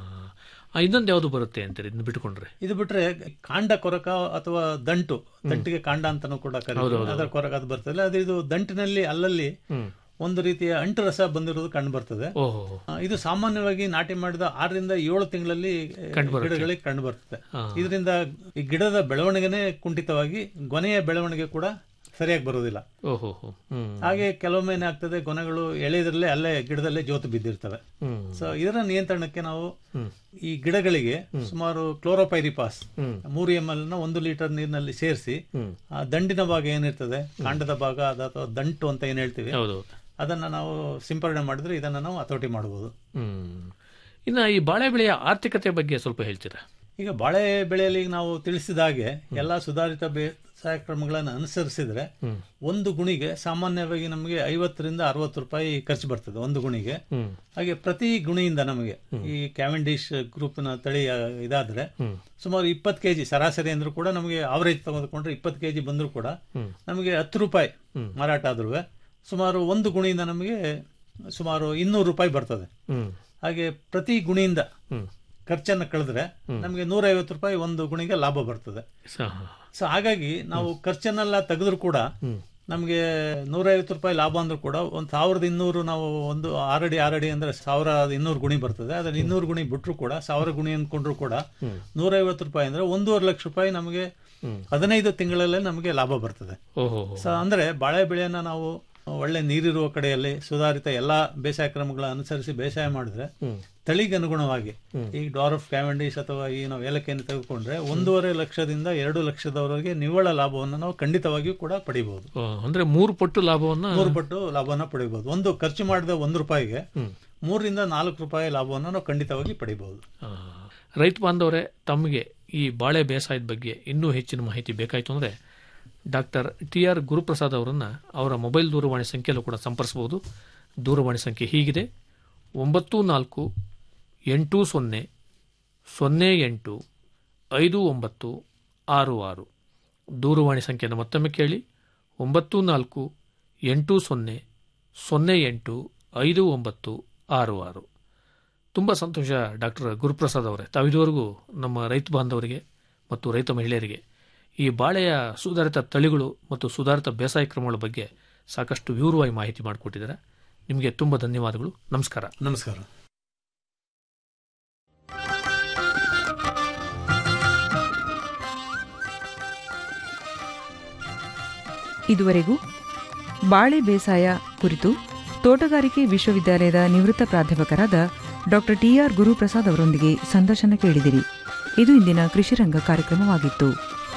ಆ, ಇನ್ನೊಂದು ಯಾವ್ದು ಬರುತ್ತೆ ಅಂತೀರಿ ಇದನ್ನ ಬಿಟ್ಕೊಂಡ್ರೆ ಇದು ಬಿಟ್ರೆ ಕಾಂಡ ಕೊರಕ ಅಥವಾ ದಂಟು ದಂಟಿಗೆ ಕಾಂಡ ಅಂತಾನೂ ಕೂಡ ಕರೀತೀವಿ ಅದರ ಕೊರಕ ಅದು ಬರ್ತದೆ ಅದು ಇದು ದಂಟಿನಲ್ಲಿ ಅಲ್ಲಲ್ಲಿ ಹ್ಮ್ ಒಂದು ರೀತಿಯ ಅಂಟು ರಸ ಬಂದಿರೋದು ಕಂಡು ಬರ್ತದೆ ಓಹೋ ಆ, ಇದು ಸಾಮಾನ್ಯವಾಗಿ ನಾಟಿ ಮಾಡಿದ ಆರರಿಂದ ಏಳು ತಿಂಗಳಲ್ಲಿ ಆ, ಗಿಡಗಳಿಗೆ ಕಂಡು ಬರ್ತದೆ ಹಾ. ಇದರಿಂದ ಈ ಗಿಡದ ಬೆಳವಣಿಗೆನೇ ಕುಂಠಿತವಾಗಿ ಗೊನೆಯ ಬೆಳವಣಿಗೆ ಕೂಡ ಸರಿಯಾಗಿ ಬರುವುದಿಲ್ಲ ಓಹೋ ಹೋ. ಹ್ಮ್ ಹಾಗೆ ಕೆಲವೊಮ್ಮೆ ಏನಾಗ್ತದೆ ಗೊನೆಗಳು ಎಳೆದ್ರಲ್ಲೇ ಅಲ್ಲೇ ಗಿಡದಲ್ಲೇ ಜೋತು ಬಿದ್ದಿರ್ತವೆ ಹ್ಮ್ ಸೊ ಇದರ ನಿಯಂತ್ರಣಕ್ಕೆ ನಾವು ಈ ಗಿಡಗಳಿಗೆ ಸುಮಾರು ಕ್ಲೋರೋಪೈರಿಪಾಸ್ ಮೂರು ಎಂ ಎಲ್ ನ ಒಂದು ಲೀಟರ್ ನೀರಿನಲ್ಲಿ ಸೇರಿಸಿ ಆ ದಂಡಿನ ಭಾಗ ಏನಿರ್ತದೆ ಕಾಂಡದ ಭಾಗ ಅದ ಅಥವಾ ದಂಟು ಅಂತ ಏನ್ ಹೇಳ್ತೀವಿ ಹೌದು ಅದನ್ನ ನಾವು ಸಿಂಪರಣೆ ಮಾಡಿದ್ರೆ ಇದನ್ನ ನಾವು ಹತೋಟಿ ಮಾಡಬಹುದು ಹ್ಮ್ ಇನ್ನ ಈ ಬಾಳೆ ಬೆಳೆಯ ಆರ್ಥಿಕತೆ ಬಗ್ಗೆ ಸ್ವಲ್ಪ ಹೇಳ್ತೀರಾ ಈಗ ಬಾಳೆ ಬೆಳೆಯಲ್ಲಿ ಈಗ ನಾವು ತಿಳಿಸಿದ ಹಾಗೆ ಎಲ್ಲಾ ಸುಧಾರಿತ ಬೇಸಾಯ ಕ್ರಮಗಳನ್ನು ಅನುಸರಿಸಿದ್ರೆ ಒಂದು ಗುಣಿಗೆ ಸಾಮಾನ್ಯವಾಗಿ ನಮಗೆ ಐವತ್ತರಿಂದ ಅರವತ್ತು ರೂಪಾಯಿ ಖರ್ಚು ಬರ್ತದೆ ಒಂದು ಗುಣಿಗೆ ಹ್ಮ್ ಹಾಗೆ ಪ್ರತಿ ಗುಣಿಯಿಂದ ನಮಗೆ ಈ ಕ್ಯಾವೆಂಡಿಶ್ ಗ್ರೂಪ್ನ ತಳಿ ಆ, ಇದಾದ್ರೆ ಸುಮಾರು ಇಪ್ಪತ್ತು ಕೆಜಿ ಸರಾಸರಿ ಅಂದ್ರೂ ಕೂಡ ನಮಗೆ ಆವರೇಜ್ ತೆಗೆದುಕೊಂಡ್ರೆ ಇಪ್ಪತ್ತು ಕೆಜಿ ಬಂದರೂ ಕೂಡ ನಮಗೆ ಹತ್ತು ರೂಪಾಯಿ ಮಾರಾಟ ಆದ್ರೂ ಸುಮಾರು ಒಂದು ಗುಣಿಯಿಂದ ನಮಗೆ ಸುಮಾರು ಇನ್ನೂರು ರೂಪಾಯಿ ಬರ್ತದೆ ಹ್ಮ್ ಹಾಗೆ ಪ್ರತಿ ಗುಣಿಯಿಂದ ಹ್ಮ್ ಖರ್ಚನ್ನ ಕಳೆದ್ರೆ ನಮಗೆ ನೂರೈವತ್ತು ರೂಪಾಯಿ ಒಂದು ಗುಣಿಗೆ ಲಾಭ ಬರ್ತದೆ ಸ- ಸೊ ಹಾಗಾಗಿ ನಾವು ಖರ್ಚನ್ನೆಲ್ಲ ತೆಗೆದ್ರು ಕೂಡ ನಮಗೆ ನೂರೈವತ್ತು ರೂಪಾಯಿ ಲಾಭ ಅಂದ್ರೂ ಕೂಡ ಒಂದು ಸಾವಿರದ ಇನ್ನೂರು ನಾವು ಒಂದು ಆರಡಿ ಆರಡಿ ಅಂದ್ರೆ ಸಾವಿರ ಇನ್ನೂರು ಗುಣಿ ಬರ್ತದೆ ಅದ್ರಲ್ಲಿ ಇನ್ನೂರು ಗುಣಿ ಬಿಟ್ರು ಕೂಡ ಸಾವಿರ ಗುಣಿ ಅಂದ್ಕೊಂಡ್ರು ಕೂಡ ನೂರೈವತ್ತು ರೂಪಾಯಿ ಅಂದ್ರೆ ಒಂದೂವರೆ ಲಕ್ಷ ರೂಪಾಯಿ ನಮಗೆ ಹದಿನೈದು ತಿಂಗಳಲ್ಲೇ ನಮಗೆ ಲಾಭ ಬರ್ತದೆ ಓಹೋ ಸೊ ಅಂದ್ರೆ ಬಾಳೆ ಬೆಳೆಯನ್ನ ನಾವು ಒಳ್ಳೆ ನೀರಿರುವ ಕಡೆಯಲ್ಲಿ ಸುಧಾರಿತ ಎಲ್ಲಾ ಬೇಸಾಯ ಕ್ರಮಗಳ ಅನುಸರಿಸಿ ಬೇಸಾಯ ಮಾಡಿದ್ರೆ ತಳಿಗೆ ಅನುಗುಣವಾಗಿ ಈ ಡಾರ್ಫ್ ಕ್ಯಾವೆಂಡಿಶ್ ಅಥವಾ ಈ ನಾವು ಏಲಕ್ಕಿಯನ್ನು ತೆಗೆದುಕೊಂಡ್ರೆ ಒಂದೂವರೆ ಲಕ್ಷದಿಂದ ಎರಡು ಲಕ್ಷದವರೆಗೆ ನಿವ್ವಳ ಲಾಭವನ್ನು ನಾವು ಖಂಡಿತವಾಗಿಯೂ ಕೂಡ ಪಡಿಬಹುದು ಆ, ಅಂದ್ರೆ ಮೂರು ಪಟ್ಟು ಲಾಭವನ್ನ ಮೂರು ಪಟ್ಟು ಲಾಭವನ್ನ ಪಡಿಬಹುದು ಒಂದು ಖರ್ಚು ಮಾಡಿದ ಒಂದು ರೂಪಾಯಿಗೆ ಮೂರರಿಂದ ನಾಲ್ಕು ರೂಪಾಯಿ ಲಾಭವನ್ನು ನಾವು ಖಂಡಿತವಾಗಿ ಪಡಿಬಹುದು ಆ, ರೈತ ಬಾಂಧವರೇ ತಮಗೆ ಈ ಬಾಳೆ ಬೇಸಾಯದ ಬಗ್ಗೆ ಇನ್ನೂ ಹೆಚ್ಚಿನ ಮಾಹಿತಿ ಬೇಕಾಯಿತು ಅಂದರೆ ಡಾಕ್ಟರ್ ಟಿ ಆರ್ ಗುರುಪ್ರಸಾದ್ ಅವರನ್ನ ಅವರ ಮೊಬೈಲ್ ದೂರವಾಣಿ ಸಂಖ್ಯೆಯಲ್ಲೂ ಕೂಡ ಸಂಪರ್ಸಬಹುದು ದೂರವಾಣಿ ಸಂಖ್ಯೆ ಹೀಗಿದೆ ಒಂಬತ್ತು ನಾಲ್ಕು ಎಂಟು ಸೊನ್ನೆ ಸೊನ್ನೆ ಎಂಟು ಐದು ಒಂಬತ್ತು ಆರು ಆರು ದೂರವಾಣಿ ಸಂಖ್ಯೆಯನ್ನು ಮತ್ತೊಮ್ಮೆ ಕೇಳಿ ಒಂಬತ್ತು ನಾಲ್ಕು ಎಂಟು ಸೊನ್ನೆ ಸೊನ್ನೆ ಎಂಟು ಐದು ಒಂಬತ್ತು ಆರು ಆರು ತುಂಬ ಸಂತೋಷ ಡಾಕ್ಟರ್ ಗುರುಪ್ರಸಾದ್ ಅವರೇ ತಾವಿದುವರೆಗೂ ನಮ್ಮ ರೈತ ಬಾಂಧವರಿಗೆ ಮತ್ತು ರೈತ ಮಹಿಳೆಯರಿಗೆ ಈ ಬಾಳೆಯ ಸುಧಾರಿತ ತಳಿಗಳು ಮತ್ತು ಸುಧಾರಿತ ಬೇಸಾಯ ಕ್ರಮಗಳ ಬಗ್ಗೆ ಸಾಕಷ್ಟು ವಿವರವಾಗಿ ಮಾಹಿತಿ ಮಾಡಿಕೊಟ್ಟಿದ್ದಾರೆ ನಿಮಗೆ ತುಂಬ ಧನ್ಯವಾದಗಳು ನಮಸ್ಕಾರ ನಮಸ್ಕಾರ ಇದುವರೆಗೂ ಬಾಳೆ ಬೇಸಾಯ ಕುರಿತು ತೋಟಗಾರಿಕೆ ವಿಶ್ವವಿದ್ಯಾಲಯದ ನಿವೃತ್ತ ಪ್ರಾಧ್ಯಾಪಕರಾದ ಡಾ ಟಿಆರ್ ಗುರುಪ್ರಸಾದ್ ಅವರೊಂದಿಗೆ ಸಂದರ್ಶನ ಕೇಳಿದಿರಿ ಇದು ಇಂದಿನ ಕೃಷಿರಂಗ ಕಾರ್ಯಕ್ರಮವಾಗಿತ್ತು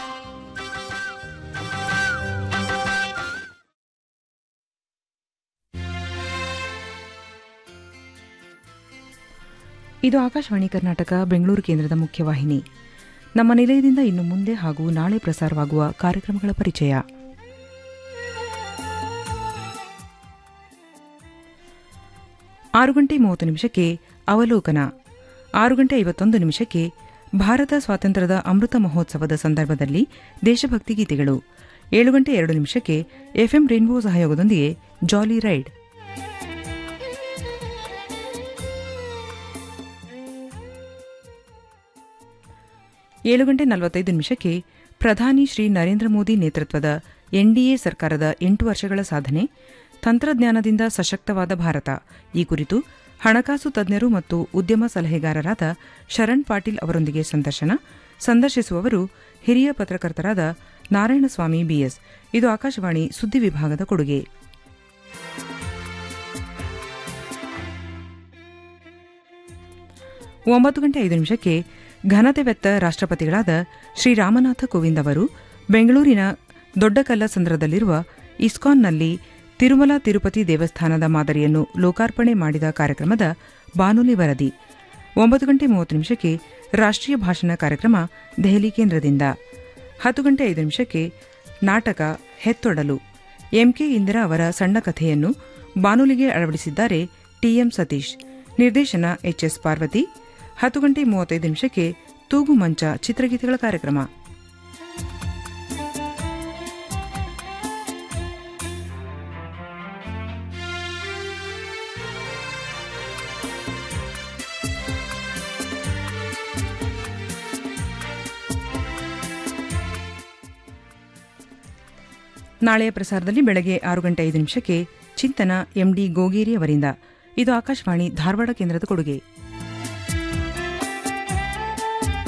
ಇದು ಆಕಾಶವಾಣಿ ಕರ್ನಾಟಕ ಬೆಂಗಳೂರು ಕೇಂದ್ರದ ಮುಖ್ಯವಾಹಿನಿ ನಮ್ಮ ನಿಲಯದಿಂದ ಇನ್ನು ಮುಂದೆ ಹಾಗೂ ನಾಳೆ ಪ್ರಸಾರವಾಗುವ ಕಾರ್ಯಕ್ರಮಗಳ ಪರಿಚಯ ಆರು ಗಂಟೆ ಮೂವತ್ತು ನಿಮಿಷಕ್ಕೆ ಅವಲೋಕನ ಆರು ಗಂಟೆ ಐವತ್ತೊಂದು ನಿಮಿಷಕ್ಕೆ ಭಾರತ ಸ್ವಾತಂತ್ರ್ಯದ ಅಮೃತ ಮಹೋತ್ಸವದ ಸಂದರ್ಭದಲ್ಲಿ ದೇಶಭಕ್ತಿ ಗೀತೆಗಳು ಏಳು ಗಂಟೆ ಎರಡು ನಿಮಿಷಕ್ಕೆ ಎಫ್ಎಂ ರೇನ್ಬೋ ಸಹಯೋಗದೊಂದಿಗೆ ಜಾಲಿ ರೈಡ್ ಏಳು ಗಂಟೆ ನಲವತ್ತೈದು ನಿಮಿಷಕ್ಕೆ ಪ್ರಧಾನಿ ಶ್ರೀ ನರೇಂದ್ರ ಮೋದಿ ನೇತೃತ್ವದ ಎನ್ಡಿಎ ಸರ್ಕಾರದ ಎಂಟು ವರ್ಷಗಳ ಸಾಧನೆ ತಂತ್ರಜ್ಞಾನದಿಂದ ಸಶಕ್ತವಾದ ಭಾರತ ಈ ಕುರಿತು ಹಣಕಾಸು ತಜ್ಞರು ಮತ್ತು ಉದ್ಯಮ ಸಲಹೆಗಾರರಾದ ಶರಣ್ ಪಾಟೀಲ್ ಅವರೊಂದಿಗೆ ಸಂದರ್ಶನ ಸಂದರ್ಶಿಸುವವರು ಹಿರಿಯ ಪತ್ರಕರ್ತರಾದ ನಾರಾಯಣಸ್ವಾಮಿ ಬಿಎಸ್ ಇದು ಆಕಾಶವಾಣಿ ಸುದ್ದಿ ವಿಭಾಗದ ಕೊಡುಗೆ ಒಂಬತ್ತು ಗಂಟೆ ಐದು ನಿಮಿಷಕ್ಕೆ ಘನತೆವೆತ್ತ ರಾಷ್ಟ್ರಪತಿಗಳಾದ ಶ್ರೀ ರಾಮನಾಥ ಕೋವಿಂದ್ ಅವರು ಬೆಂಗಳೂರಿನ ದೊಡ್ಡಕಲ್ಲಸಂದ್ರದಲ್ಲಿರುವ ಇಸ್ಕಾನ್ನಲ್ಲಿ ತಿರುಮಲ ತಿರುಪತಿ ದೇವಸ್ಥಾನದ ಮಾದರಿಯನ್ನು ಲೋಕಾರ್ಪಣೆ ಮಾಡಿದ ಕಾರ್ಯಕ್ರಮದ ಬಾನುಲಿ ವರದಿ ಒಂಬತ್ತು ಗಂಟೆ ಮೂವತ್ತು ನಿಮಿಷಕ್ಕೆ ರಾಷ್ಟ್ರೀಯ ಭಾಷಣ ಕಾರ್ಯಕ್ರಮ ದೆಹಲಿ ಕೇಂದ್ರದಿಂದ ಹತ್ತು ಗಂಟೆ ಐದು ನಿಮಿಷಕ್ಕೆ ನಾಟಕ ಹೆತ್ತೊಡಲು ಎಂಕೆ ಇಂದಿರಾ ಅವರ ಸಣ್ಣ ಕಥೆಯನ್ನು ಬಾನುಲಿಗೆ ಅಳವಡಿಸಿದ್ದಾರೆ ಟಿಎಂ ಸತೀಶ್ ನಿರ್ದೇಶನ ಎಚ್ಎಸ್ ಪಾರ್ವತಿ ಹತ್ತು ಗಂಟೆ ಮೂವತ್ತೈದು ನಿಮಿಷಕ್ಕೆ ತೂಗು ಮಂಚ ಚಿತ್ರಗೀತೆಗಳ ಕಾರ್ಯಕ್ರಮ ನಾಳೆಯ ಪ್ರಸಾರದಲ್ಲಿ ಬೆಳಗ್ಗೆ ಆರು ಗಂಟೆ ಐದು ನಿಮಿಷಕ್ಕೆ ಚಿಂತನ ಎಂಡಿ ಗೋಗೇರಿ ಅವರಿಂದ ಇದು ಆಕಾಶವಾಣಿ ಧಾರವಾಡ ಕೇಂದ್ರದ ಕೊಡುಗೆ